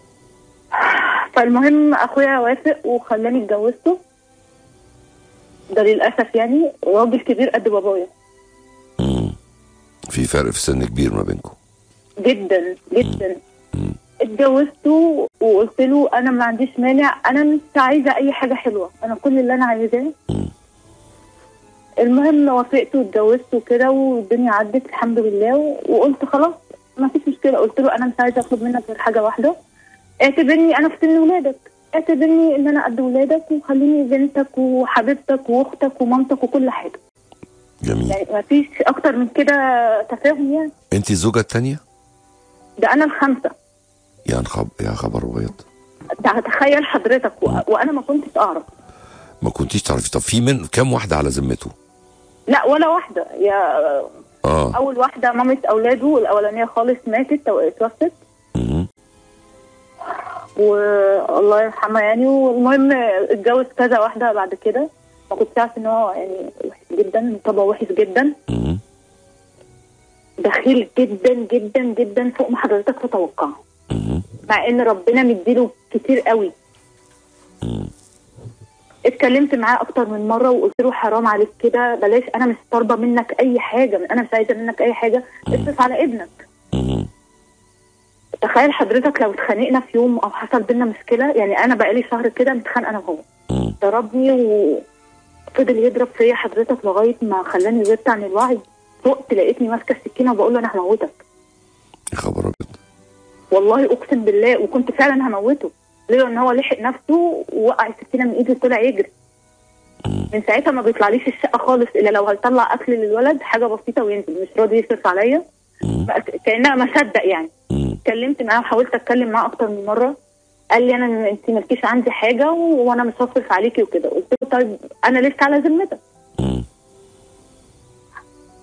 فالمهم اخويا وافق وخلاني اتجوزته ده للاسف يعني راجل كبير قد بابايا مم. في فرق في سن كبير ما بينكم جدا جدا مم. اتجوزته وقلت له انا ما عنديش مانع انا مش عايزه اي حاجه حلوه انا كل اللي انا عايزاه مم. المهم وافقت واتجوزت وكده والدنيا عدت الحمد لله و- وقلت خلاص ما فيش مشكله قلت له انا مش عايزه اخد منك غير حاجه واحده اعتبرني انا في سن ولادك اعتبرني ان انا قد ولادك وخليني بنتك وحبيبتك واختك ومامتك وكل حاجه جميل يعني ما فيش اكتر من كده تفاهم يعني انت الزوجه الثانيه ده انا الخمسه يا خب... يا خبر ابيض تع- تخيل حضرتك و... وانا ما كنتش اعرف ما كنتيش تعرفي طب في من كام واحده على ذمته لا ولا واحده يا اه اول واحده مامة اولاده الاولانيه خالص ماتت او اتوفت مم. والله يرحمها يعني والمهم اتجوز كذا واحده بعد كده ما كنتش عارف ان هو يعني وحش جدا طبعه وحش جدا مم. دخيل جدا جدا جدا فوق ما حضرتك تتوقع مم. مع ان ربنا مديله كتير قوي مم. اتكلمت معاه اكتر من مره وقلت له حرام عليك كده بلاش انا مش طالبه منك اي حاجه انا مش عايزه منك اي حاجه اصرف على ابنك مم. تخيل حضرتك لو اتخانقنا في يوم او حصل بينا مشكله يعني انا بقالي شهر كده متخانقه انا وهو مم. ضربني وفضل يضرب فيا حضرتك لغايه ما خلاني زدت عن الوعي فقت لقيتني ماسكه السكينه وبقول له انا هموتك يا خبر ابيض والله اقسم بالله وكنت فعلا هموته ليه ان هو لحق نفسه ووقع السكينه من ايده وطلع يجري من ساعتها ما بيطلعليش الشقه خالص الا لو هيطلع اكل للولد حاجه بسيطه وينزل مش راضي يصرف عليا مم. بقى كانها ما صدق يعني مم. اتكلمت معاه وحاولت اتكلم معاه اكتر من مره قال لي انا انت مالكيش عندي حاجه و- وانا مش هصرف عليكي وكده قلت له طيب انا لسه على ذمتك مم.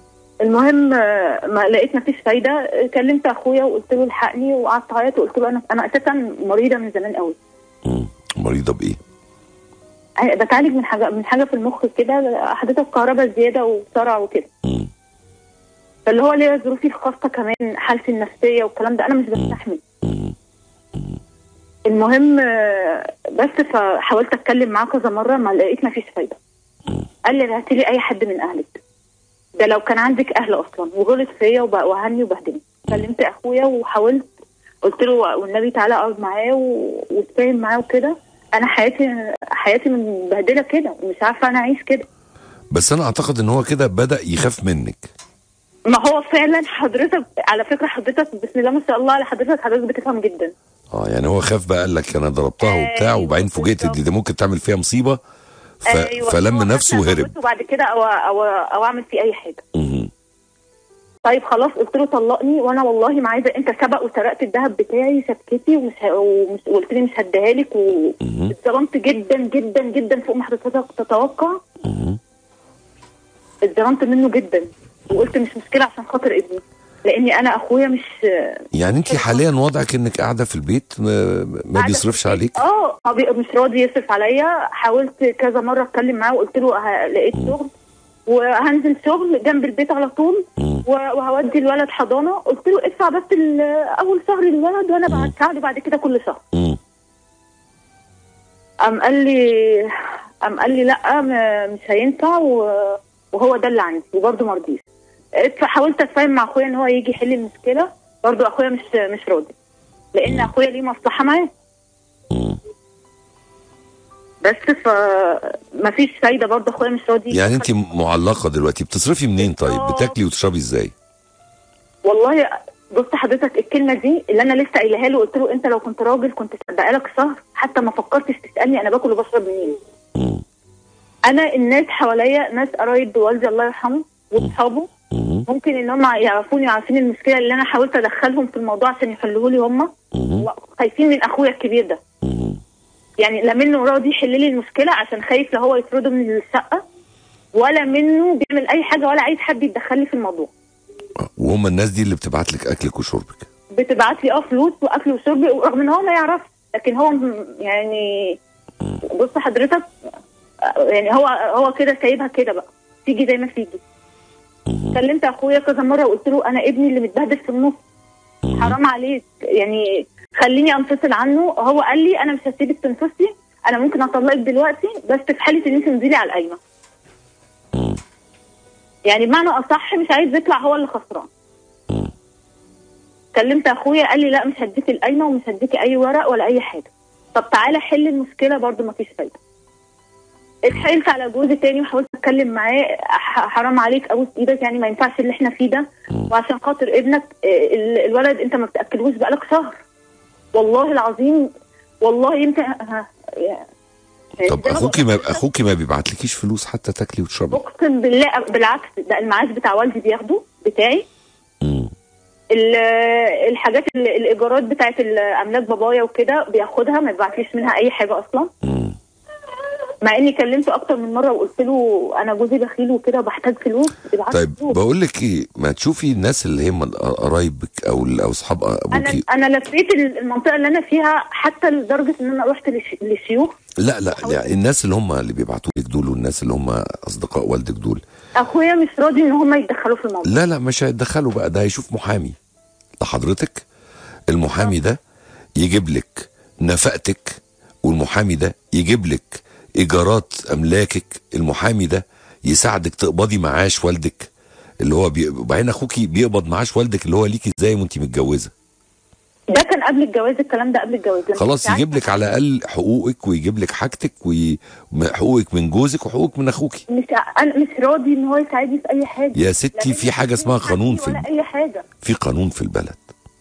المهم آه، ما لقيت مفيش فايده آه، كلمت اخويا وقلت له الحقني وقعدت اعيط وقلت له انا انا اساسا مريضه من زمان قوي مم. مريضه بايه أنا بتعالج من حاجه من حاجه في المخ كده حضرتك كهرباء زياده وصرع وكده مم. فاللي هو ليا ظروفي الخاصه كمان حالتي النفسيه والكلام ده انا مش بستحمل مم. المهم آه، بس فحاولت اتكلم معاه كذا مره ما لقيت مفيش فايده قال لي هاتي لي اي حد من اهلك ده لو كان عندك اهل اصلا وغلط فيا وب- وهني وبهدلني كلمت اخويا وحاولت قلت له والنبي تعالى اقعد معاه و- واتفاهم معاه وكده انا حياتي حياتي مبهدله كده ومش عارفه انا اعيش كده بس انا اعتقد ان هو كده بدا يخاف منك ما هو فعلا حضرتك على فكره حضرتك بسم الله ما شاء الله على حضرتك حضرتك بتفهم جدا اه يعني هو خاف بقى قال لك انا ضربتها وبتاع أيوة، وبعدين فوجئت بالظبط. دي, دي ممكن تعمل فيها مصيبه ف... أيوة، فلم هو نفسه حتى وهرب أموته بعد كده او او او اعمل فيه اي حاجه مم. طيب خلاص قلت له طلقني وانا والله ما عايزه انت سبق وسرقت الذهب بتاعي شبكتي ومش ه... ومش قلت لي مش هديها لك مم. واتظلمت جدا جدا جدا فوق ما حضرتك تتوقع مم. اتظلمت منه جدا وقلت مش مشكله عشان خاطر ابني لاني انا اخويا مش يعني انت حاليا وضعك انك قاعده في البيت ما, ما قاعدة بيصرفش في البيت. عليك اه ما بي- مش راضي يصرف عليا حاولت كذا مره اتكلم معاه وقلت له ه- لقيت شغل وهنزل شغل جنب البيت على طول مم. و- وهودي الولد حضانه قلت له ادفع بس ال- اول شهر للولد وانا مم. بعد بعد كده كل شهر مم. قام قال لي قام قال لي لا م- مش هينفع و- وهو ده اللي عندي وبرضه ما رضيش ادفع- حاولت اتفاهم مع اخويا ان هو يجي يحل المشكله برضه اخويا مش مش راضي لان اخويا ليه مصلحه معاه مم. بس ف مفيش فايده برضه اخويا مش راضي يعني انت معلقه دلوقتي بتصرفي منين طيب آه. بتاكلي وتشربي ازاي والله بص حضرتك الكلمه دي اللي انا لسه قايلها له قلت له انت لو كنت راجل كنت بقالك شهر حتى ما فكرتش تسالني انا باكل وبشرب منين مم. انا الناس حواليا ناس قرايب والدي الله يرحمه واصحابه مم. ممكن ان هم يعرفوني عارفين المشكله اللي انا حاولت ادخلهم في الموضوع عشان يحلوه لي هم مم. خايفين من اخويا الكبير ده مم. يعني لا منه راضي يحل لي المشكله عشان خايف لا هو يطرده من الشقه ولا منه بيعمل اي حاجه ولا عايز حد يتدخل لي في الموضوع وهم الناس دي اللي بتبعت لك اكلك وشربك بتبعت لي اه فلوس واكل وشرب رغم ان هو ما يعرفش لكن هو م- يعني بص حضرتك آه، يعني هو هو كده سايبها كده بقى تيجي زي ما تيجي مم. كلمت اخويا كذا مره وقلت له انا ابني اللي متبهدل في النص حرام عليك يعني خليني انفصل عنه هو قال لي انا مش هسيبك تنفصلي انا ممكن اطلقك دلوقتي بس في حاله ان انت تنزلي على القايمه مم. يعني بمعنى اصح مش عايز يطلع هو اللي خسران مم. كلمت اخويا قال لي لا مش هديك القايمه ومش هديك اي ورق ولا اي حاجه طب تعالى حل المشكله برضو مفيش فايده اتحايلت على جوزي تاني وحاولت اتكلم معاه ح- حرام عليك ابوس ايدك يعني ما ينفعش اللي احنا فيه ده وعشان خاطر ابنك آه، ال- الولد انت ما بتاكلهوش بقالك شهر والله العظيم والله يمكن ها- يعني طب زي ما اخوكي بقول ما اخوكي ما بيبعتلكيش فلوس حتى تاكلي وتشربي اقسم بالله بالعكس ده المعاش بتاع والدي بياخده بتاعي مم. ال- الحاجات ال- الايجارات بتاعت الاملاك بابايا وكده بياخدها ما يبعتليش منها اي حاجه اصلا مم. مع اني كلمته اكتر من مره وقلت له انا جوزي بخيل وكده وبحتاج فلوس ابعت طيب فلوس. بقول لك ايه ما تشوفي الناس اللي هم قرايبك او او اصحاب انا ابوكي انا لفيت المنطقه اللي انا فيها حتى لدرجه ان انا رحت لش- للشيوخ لا لا يعني الناس اللي هم اللي بيبعتوا لك دول والناس اللي هم اصدقاء والدك دول اخويا مش راضي ان هم يتدخلوا في الموضوع لا لا مش هيتدخلوا بقى ده هيشوف محامي لحضرتك المحامي ده يجيب لك نفقتك والمحامي ده يجيب لك ايجارات املاكك المحامي ده يساعدك تقبضي معاش والدك اللي هو بي... وبعدين اخوكي بيقبض معاش والدك اللي هو ليكي ازاي وانت متجوزه ده كان قبل الجواز الكلام ده قبل الجواز لما خلاص كنت يجيب لك على الاقل حقوقك ويجيب لك حاجتك وحقوقك من جوزك وحقوقك من اخوكي مش ع- انا مش راضي ان هو يساعدني في اي حاجه يا ستي لكن في حاجه اسمها مش قانون في ولا الب... اي حاجه في قانون في البلد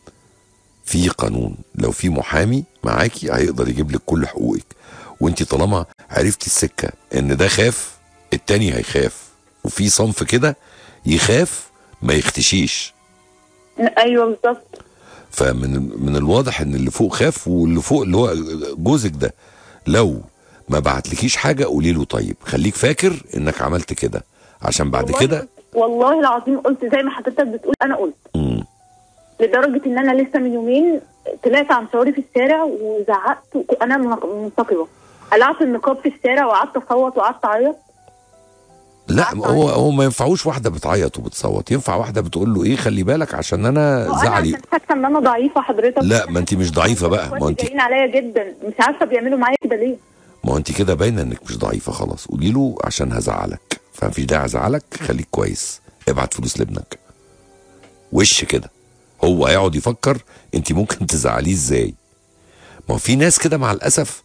في قانون لو في محامي معاكي هيقدر يجيب لك كل حقوقك وانت طالما عرفتي السكه ان ده خاف التاني هيخاف وفي صنف كده يخاف ما يختشيش ايوه بالظبط فمن من الواضح ان اللي فوق خاف واللي فوق اللي هو جوزك ده لو ما بعتلكيش حاجه قولي له طيب خليك فاكر انك عملت كده عشان بعد والله كده قلت- والله العظيم قلت زي ما حضرتك بتقول انا قلت مم. لدرجه ان انا لسه من يومين طلعت عن شعوري في الشارع وزعقت وك- انا منق- منتقبه قلعت النقاب في الشارع وقعدت اصوت وقعدت اعيط لا عارفة هو هو ما ينفعوش واحده بتعيط وبتصوت ينفع واحده بتقول له ايه خلي بالك عشان انا وانا زعلي عشان حاسه ان انا ضعيفه حضرتك لا ما انت مش ضعيفه بقى ما اخواتي انت جايين عليا جدا مش عارفه بيعملوا معايا كده ليه ما انت كده باينه انك مش ضعيفه خلاص قولي له عشان هزعلك فمفيش داعي ازعلك خليك كويس ابعت فلوس لابنك وش كده هو هيقعد يفكر انت ممكن تزعليه ازاي ما هو في ناس كده مع الاسف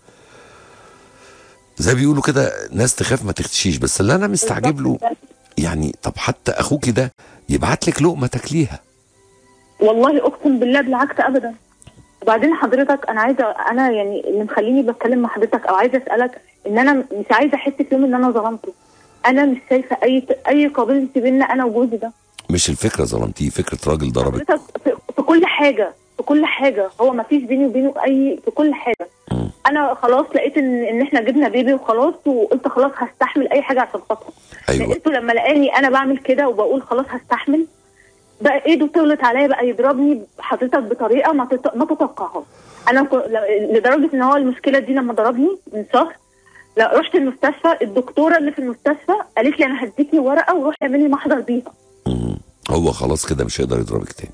زي بيقولوا كده ناس تخاف ما تختشيش بس اللي انا مستعجب له يعني طب حتى اخوكي ده يبعت لك لقمه تاكليها والله اقسم بالله بالعكس ابدا وبعدين حضرتك انا عايزه انا يعني اللي مخليني بتكلم مع حضرتك او عايزه اسالك ان انا مش عايزه احس في يوم ان انا ظلمته انا مش شايفه اي اي قابليه بيننا انا وجوزي ده مش الفكره ظلمتيه فكره راجل ضربك حضرتك في, في كل حاجه في كل حاجه هو ما فيش بيني وبينه اي في كل حاجه مم. انا خلاص لقيت ان ان احنا جبنا بيبي وخلاص وقلت خلاص هستحمل اي حاجه عشان خاطره ايوه لقيته لما لقاني انا بعمل كده وبقول خلاص هستحمل بقى ايده طولت عليا بقى يضربني حضرتك بطريقه ما تت... ما تتوقعهاش انا ك... ل- لدرجه ان هو المشكله دي لما ضربني من شهر لا رحت المستشفى الدكتوره اللي في المستشفى قالت لي انا هديكي ورقه وروح اعملي محضر بيها مم. هو خلاص كده مش هيقدر يضربك تاني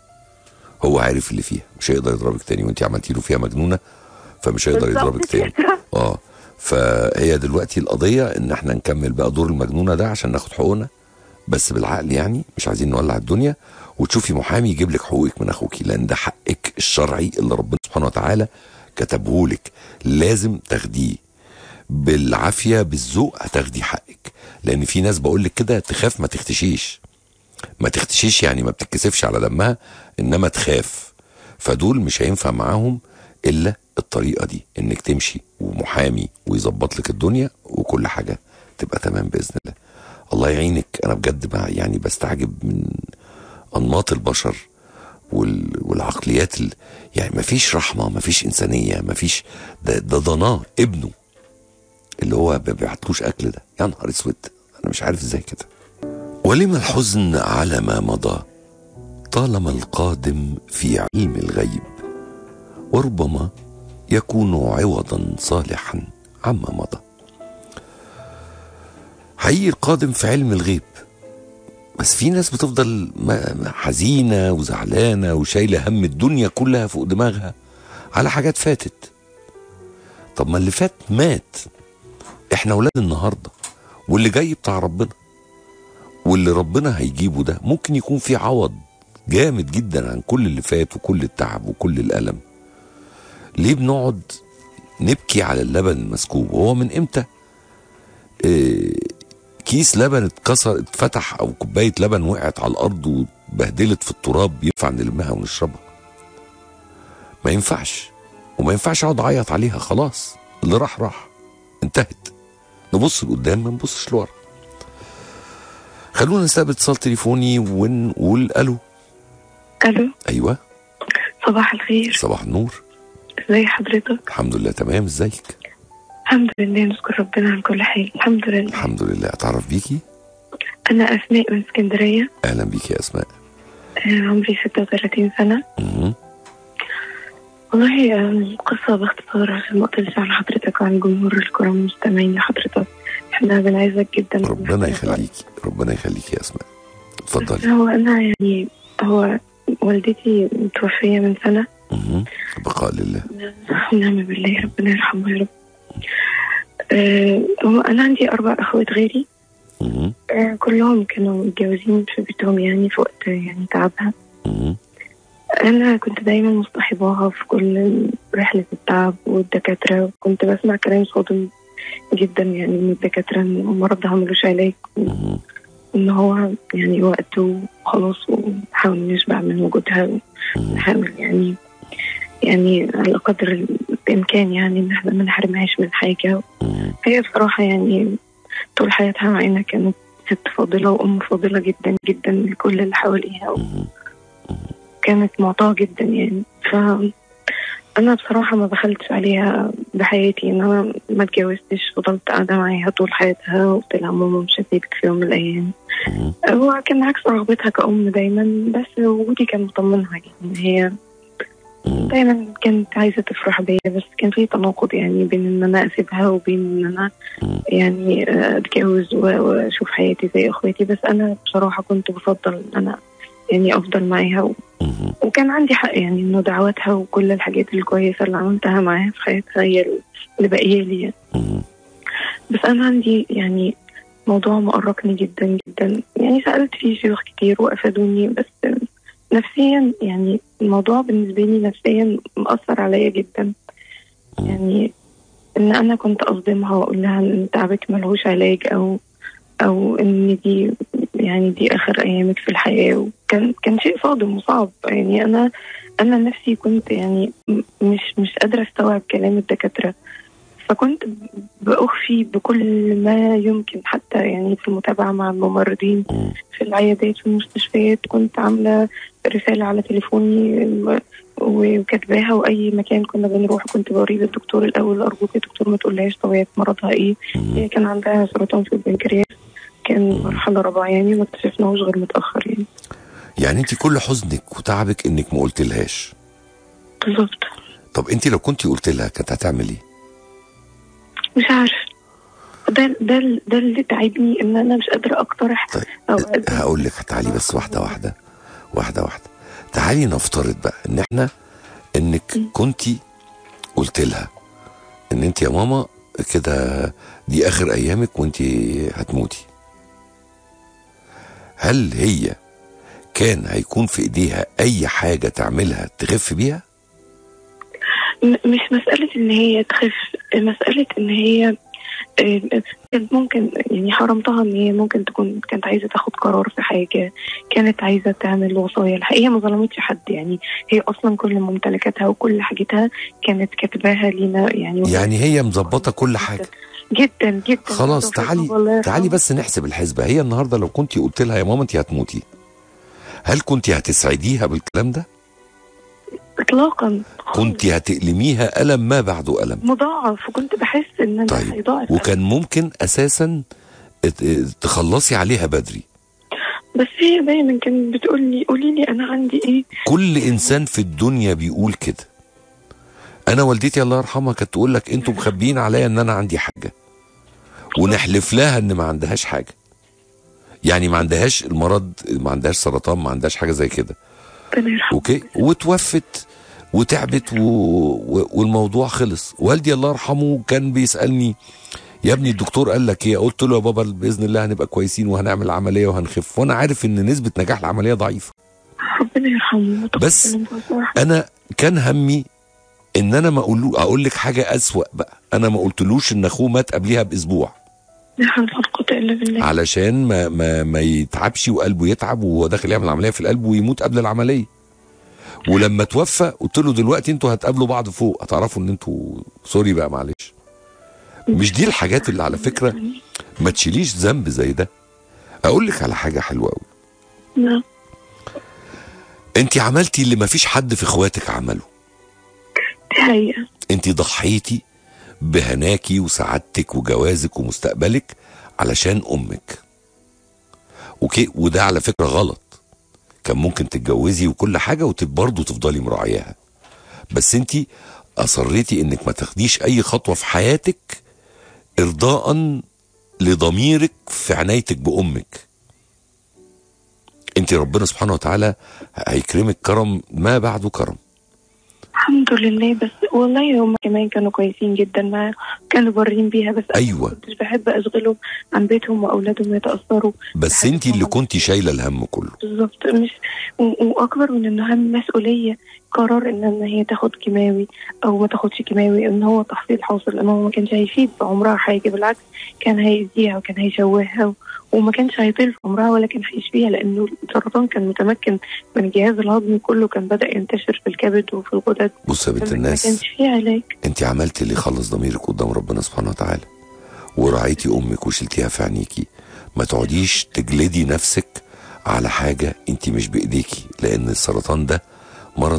هو عارف اللي فيها مش هيقدر يضربك تاني وانت عملتي له فيها مجنونه فمش هيقدر بالظبط يضربك تاني كده. اه فهي دلوقتي القضيه ان احنا نكمل بقى دور المجنونه ده عشان ناخد حقوقنا بس بالعقل يعني مش عايزين نولع الدنيا وتشوفي محامي يجيب لك حقوقك من اخوكي لان ده حقك الشرعي اللي ربنا سبحانه وتعالى كتبه لك لازم تاخديه بالعافيه بالذوق هتاخدي حقك لان في ناس بقول لك كده تخاف ما تختشيش ما تختشيش يعني ما بتتكسفش على دمها انما تخاف فدول مش هينفع معاهم الا الطريقه دي انك تمشي ومحامي ويظبط لك الدنيا وكل حاجه تبقى تمام باذن الله الله يعينك انا بجد بقى يعني بستعجب من انماط البشر وال... والعقليات ال... يعني ما فيش رحمه ما فيش انسانيه ما فيش ده ده ضناه ابنه اللي هو ما بيبعتلوش اكل ده يا نهار اسود انا مش عارف ازاي كده ولم الحزن على ما مضى طالما القادم في علم الغيب وربما يكون عوضا صالحا عما مضى حقيقي القادم في علم الغيب بس في ناس بتفضل ما- ما- حزينة وزعلانة وشايلة هم الدنيا كلها فوق دماغها على حاجات فاتت طب ما اللي فات مات احنا ولاد النهاردة واللي جاي بتاع ربنا واللي ربنا هيجيبه ده ممكن يكون في عوض جامد جدا عن كل اللي فات وكل التعب وكل الألم ليه بنقعد نبكي على اللبن المسكوب وهو من امتى اه كيس لبن اتكسر اتفتح او كوبايه لبن وقعت على الارض وبهدلت في التراب ينفع نلمها ونشربها ما ينفعش وما ينفعش اقعد اعيط عليها خلاص اللي راح راح انتهت نبص لقدام ما نبصش لورا خلونا نستقبل اتصال تليفوني ونقول الو الو ايوه صباح الخير صباح النور ازي حضرتك الحمد لله تمام ازيك الحمد لله نشكر ربنا على كل حال الحمد لله الحمد لله اتعرف بيكي انا اسماء من اسكندريه اهلا بيكي يا اسماء آه، عمري 36 سنه مهم. والله آه، قصه باختصار عشان ما اطلش عن حضرتك وعن جمهور الكرام المستمعين لحضرتك احنا بنعزك جدا ربنا يخليكي ربنا يخليكي يا اسماء اتفضلي هو انا يعني هو والدتي متوفيه من سنه مهم. بقاء لله نعم بالله ربنا يرحمها يا رب آه، هو انا عندي اربع اخوات غيري مهم. آه، كلهم كانوا متجوزين في بيتهم يعني في وقت يعني تعبها مهم. أنا كنت دايما مصطحباها في كل رحلة التعب والدكاترة كنت بسمع كلام صادم جدا يعني من الدكاترة إن المرض ده ملوش علاج مهم. وإن هو يعني وقته خلاص ونحاول نشبع من وجودها مهم. ونحاول يعني يعني على قدر الإمكان يعني إن احنا ما نحرمهاش من حاجة مهم. هي بصراحة يعني طول حياتها معانا كانت ست فاضلة وأم فاضلة جدا جدا لكل اللي حواليها مهم. كانت معطاة جدا يعني ف انا بصراحه ما بخلتش عليها بحياتي ان انا ما اتجوزتش فضلت قاعده معاها طول حياتها وقلت لها ماما مش هسيبك في يوم من الايام مم. هو كان عكس رغبتها كأم دايما بس وجودي كان مطمنها يعني هي مم. دايما كانت عايزة تفرح بيا بس كان في تناقض يعني بين ان انا اسيبها وبين ان انا مم. يعني آه، اتجوز و- واشوف حياتي زي اخواتي بس انا بصراحة كنت بفضل ان انا يعني افضل معاها و- مم. وكان عندي حق يعني انه دعواتها وكل الحاجات الكويسة اللي عملتها معاها في حياتها هي اللي باقية لي يعني. مم. بس انا عندي يعني موضوع مقرقني جدا جدا يعني سألت فيه شيوخ كتير وأفادوني بس نفسيا يعني الموضوع بالنسبة لي نفسيا مأثر عليا جدا يعني إن أنا كنت أصدمها وأقول لها إن تعبك ملهوش علاج أو أو إن دي يعني دي آخر أيامك في الحياة وكان كان شيء صادم وصعب يعني أنا أنا نفسي كنت يعني م- مش مش قادرة أستوعب كلام الدكاترة فكنت بأخفي بكل ما يمكن حتى يعني في المتابعة مع الممرضين مم. في العيادات في المستشفيات كنت عاملة رسالة على تليفوني م- وكاتباها وأي مكان كنا بنروح كنت بوريه للدكتور الأول أرجوك يا دكتور ما تقولهاش طبيعة مرضها إيه مم. هي كان عندها سرطان في البنكرياس كان مرحلة رابعة يعني ما اكتشفناهوش غير متأخر يعني يعني انت كل حزنك وتعبك انك ما قلتلهاش بالظبط طب انت لو كنت قلت لها كانت هتعمل ايه مش عارفة ده ده ده اللي تعبني ان انا مش قادره اقترح طيب او أقدم. هقول لك تعالي بس واحده واحده واحده واحده تعالي نفترض بقى ان احنا انك كنتي قلت لها ان انت يا ماما كده دي اخر ايامك وانت هتموتي هل هي كان هيكون في ايديها اي حاجه تعملها تخف بيها م- مش مسألة إن هي تخف مسألة إن هي آه، كانت ممكن يعني حرمتها إن هي ممكن تكون كانت عايزة تاخد قرار في حاجة كانت عايزة تعمل وصايا الحقيقة ما ظلمتش حد يعني هي أصلا كل ممتلكاتها وكل حاجتها كانت كاتباها لينا يعني يعني هي مظبطه كل حاجه جدا جدا خلاص جداً. تعالي الله يرحمه. تعالي بس نحسب الحسبه هي النهارده لو كنت قلت لها يا ماما انت هتموتي هل كنت هتسعديها بالكلام ده إطلاقا كنت هتألميها ألم ما بعده ألم مضاعف وكنت بحس إن أنا طيب هيضاعف وكان ممكن أساسا ات- تخلصي عليها بدري بس هي دايما كانت بتقول لي قولي لي أنا عندي إيه كل إنسان في الدنيا بيقول كده أنا والدتي الله يرحمها كانت تقول لك أنتوا مخبيين عليا إن أنا عندي حاجة ونحلف لها إن ما عندهاش حاجة يعني ما عندهاش المرض ما عندهاش سرطان ما عندهاش حاجة زي كده ربنا يرحمه اوكي وتوفت وتعبت و... و... والموضوع خلص والدي الله يرحمه كان بيسالني يا ابني الدكتور قال لك ايه قلت له يا بابا باذن الله هنبقى كويسين وهنعمل عمليه وهنخف وانا عارف ان نسبه نجاح العمليه ضعيفه ربنا يرحمه بس وتقبل منه الصراحة. انا كان همي ان انا ما اقول اقول لك حاجه اسوا بقى انا ما قلتلوش ان اخوه مات قبلها باسبوع لا حول ولا قوة إلا بالله علشان ما ما ما يتعبش وقلبه يتعب وهو داخل يعمل عمليه في القلب ويموت قبل العمليه ولما توفى قلت له دلوقتي انتوا هتقابلوا بعض فوق هتعرفوا ان انتوا سوري بقى معلش مش دي الحاجات اللي على فكره ما تشيليش ذنب زي ده اقول لك على حاجه حلوه قوي نعم انت عملتي اللي ما فيش حد في اخواتك عمله دي حقيقة انت ضحيتي بهناكي وسعادتك وجوازك ومستقبلك علشان امك اوكي وده على فكره غلط كان ممكن تتجوزي وكل حاجه وبرضه تفضلي مراعياها بس انت اصريتي انك ما تاخديش اي خطوه في حياتك ارضاء لضميرك في عنايتك بامك انت ربنا سبحانه وتعالى هيكرمك كرم ما بعده كرم الحمد لله بس والله هم كمان كانوا كويسين جدا ما كانوا بارين بيها بس أنا أيوة. ما كنتش بحب اشغلهم عن بيتهم واولادهم يتاثروا بس بحاجة انت اللي ماما. كنت شايله الهم كله بالظبط مش و- واكبر من انه هم مسؤوليه قرار ان ان هي تاخد كيماوي او ما تاخدش كيماوي ان هو تحصيل حاصل لان هو ما كانش هيفيد بعمرها حاجه بالعكس كان هيأذيها وكان هيشوهها و- وما كانش هيطيل في عمرها ولا كان هيشفيها لانه السرطان كان متمكن من الجهاز الهضمي كله كان بدا ينتشر في الكبد وفي الغدد بص يا بنت ما الناس كانش فيه علاج انت عملتي اللي يخلص ضميرك قدام ربنا سبحانه وتعالى وراعيتي امك وشلتيها في عينيكي ما تقعديش تجلدي نفسك على حاجه انت مش بايديكي لان السرطان ده مرض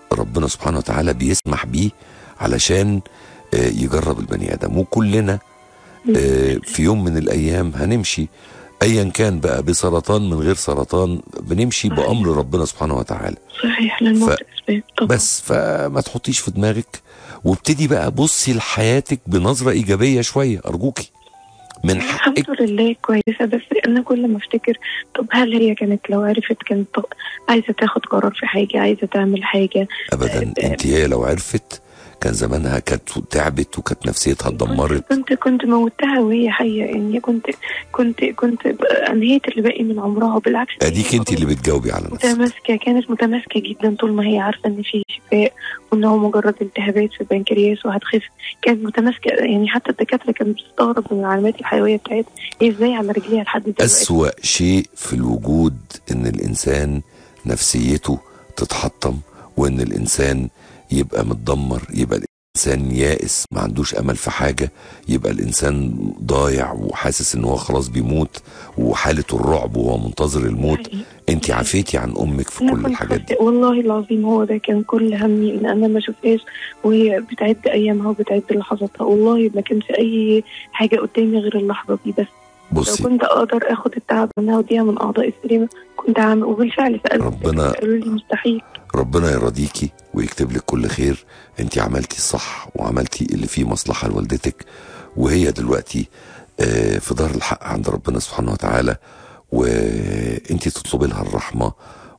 ربنا سبحانه وتعالى بيسمح بيه علشان آه، يجرب البني ادم وكلنا آه، في يوم من الايام هنمشي ايا كان بقى بسرطان من غير سرطان بنمشي صحيح. بامر ربنا سبحانه وتعالى صحيح للموت ف- اسباب طبعا بس فما تحطيش في دماغك وابتدي بقى بصي لحياتك بنظره ايجابيه شويه ارجوكي من حقك الحمد لله كويسة بس أنا كل ما أفتكر طب هل هي كانت لو عرفت كانت طب عايزة تاخد قرار في حاجة عايزة تعمل حاجة ابدا انت هي لو عرفت كان زمانها كانت تعبت وكانت نفسيتها اتدمرت كنت كنت موتها وهي حية يعني كنت كنت كنت أنهيت اللي باقي من عمرها بالعكس اديك انت اللي بتجاوبي على نفسك متماسكة كانت متماسكة جدا طول ما هي عارفة إن في شفاء وإن هو مجرد التهابات في البنكرياس وهتخف كانت متماسكة يعني حتى الدكاترة كانت بتستغرب من العلامات الحيوية بتاعتها هي إزاي على رجليها لحد دلوقتي أسوأ شيء في الوجود إن الإنسان نفسيته تتحطم وإن الإنسان يبقى متدمر يبقى الإنسان يائس ما عندوش أمل في حاجة يبقى الإنسان ضايع وحاسس إن هو خلاص بيموت وحالة الرعب وهو منتظر الموت حقيقي. أنت عافيتي عن أمك في أنا كل كنت الحاجات دي خايفة- والله العظيم هو ده كان كل همي ان انا ما اشوفهاش وهي بتعد ايامها وبتعد لحظاتها والله ما كانش اي حاجه قدامي غير اللحظه دي بس لو بصي كنت اقدر اخد التعب منها وديها من اعضاء السليمه كنت هعمل وبالفعل سالت ربنا- قالوا لي مستحيل ربنا يرضيكي ويكتب لك كل خير انت عملتي الصح وعملتي اللي فيه مصلحة لوالدتك وهي دلوقتي آه، في دار الحق عند ربنا سبحانه وتعالى وانت تطلبي لها الرحمة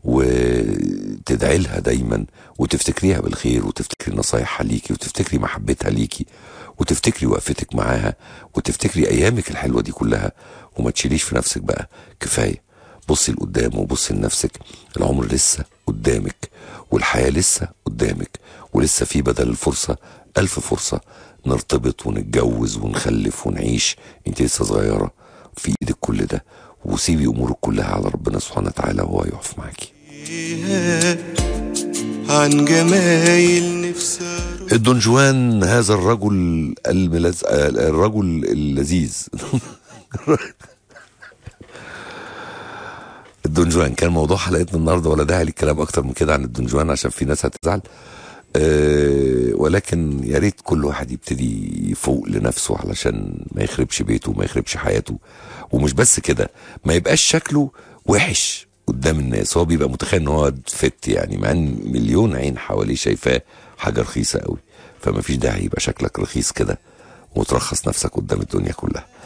وتدعي لها دايما وتفتكريها بالخير وتفتكري نصايحها ليكي وتفتكري محبتها ليكي وتفتكري وقفتك معاها وتفتكري ايامك الحلوة دي كلها وما تشيليش في نفسك بقى كفاية بصي لقدام وبصي لنفسك العمر لسه قدامك والحياة لسه قدامك ولسه في بدل الفرصة ألف فرصة نرتبط ونتجوز ونخلف ونعيش انت لسه صغيرة في ايدك كل ده وسيبي امورك كلها على ربنا سبحانه وتعالى وهو يقف معاكي عن جمايل نفسي أروح الدون جوان هذا الرجل الملز... الرجل اللذيذ الدون جوان كان موضوع حلقتنا النهارده ولا داعي للكلام اكتر من كده عن الدون جوان عشان في ناس هتزعل أه ولكن يا ريت كل واحد يبتدي يفوق لنفسه علشان ما يخربش بيته وما يخربش حياته ومش بس كده ما يبقاش شكله وحش قدام الناس هو بيبقى متخيل ان هو فت يعني مع ان مليون عين حواليه شايفاه حاجه رخيصه قوي فما فيش داعي يبقى شكلك رخيص كده وترخص نفسك قدام الدنيا كلها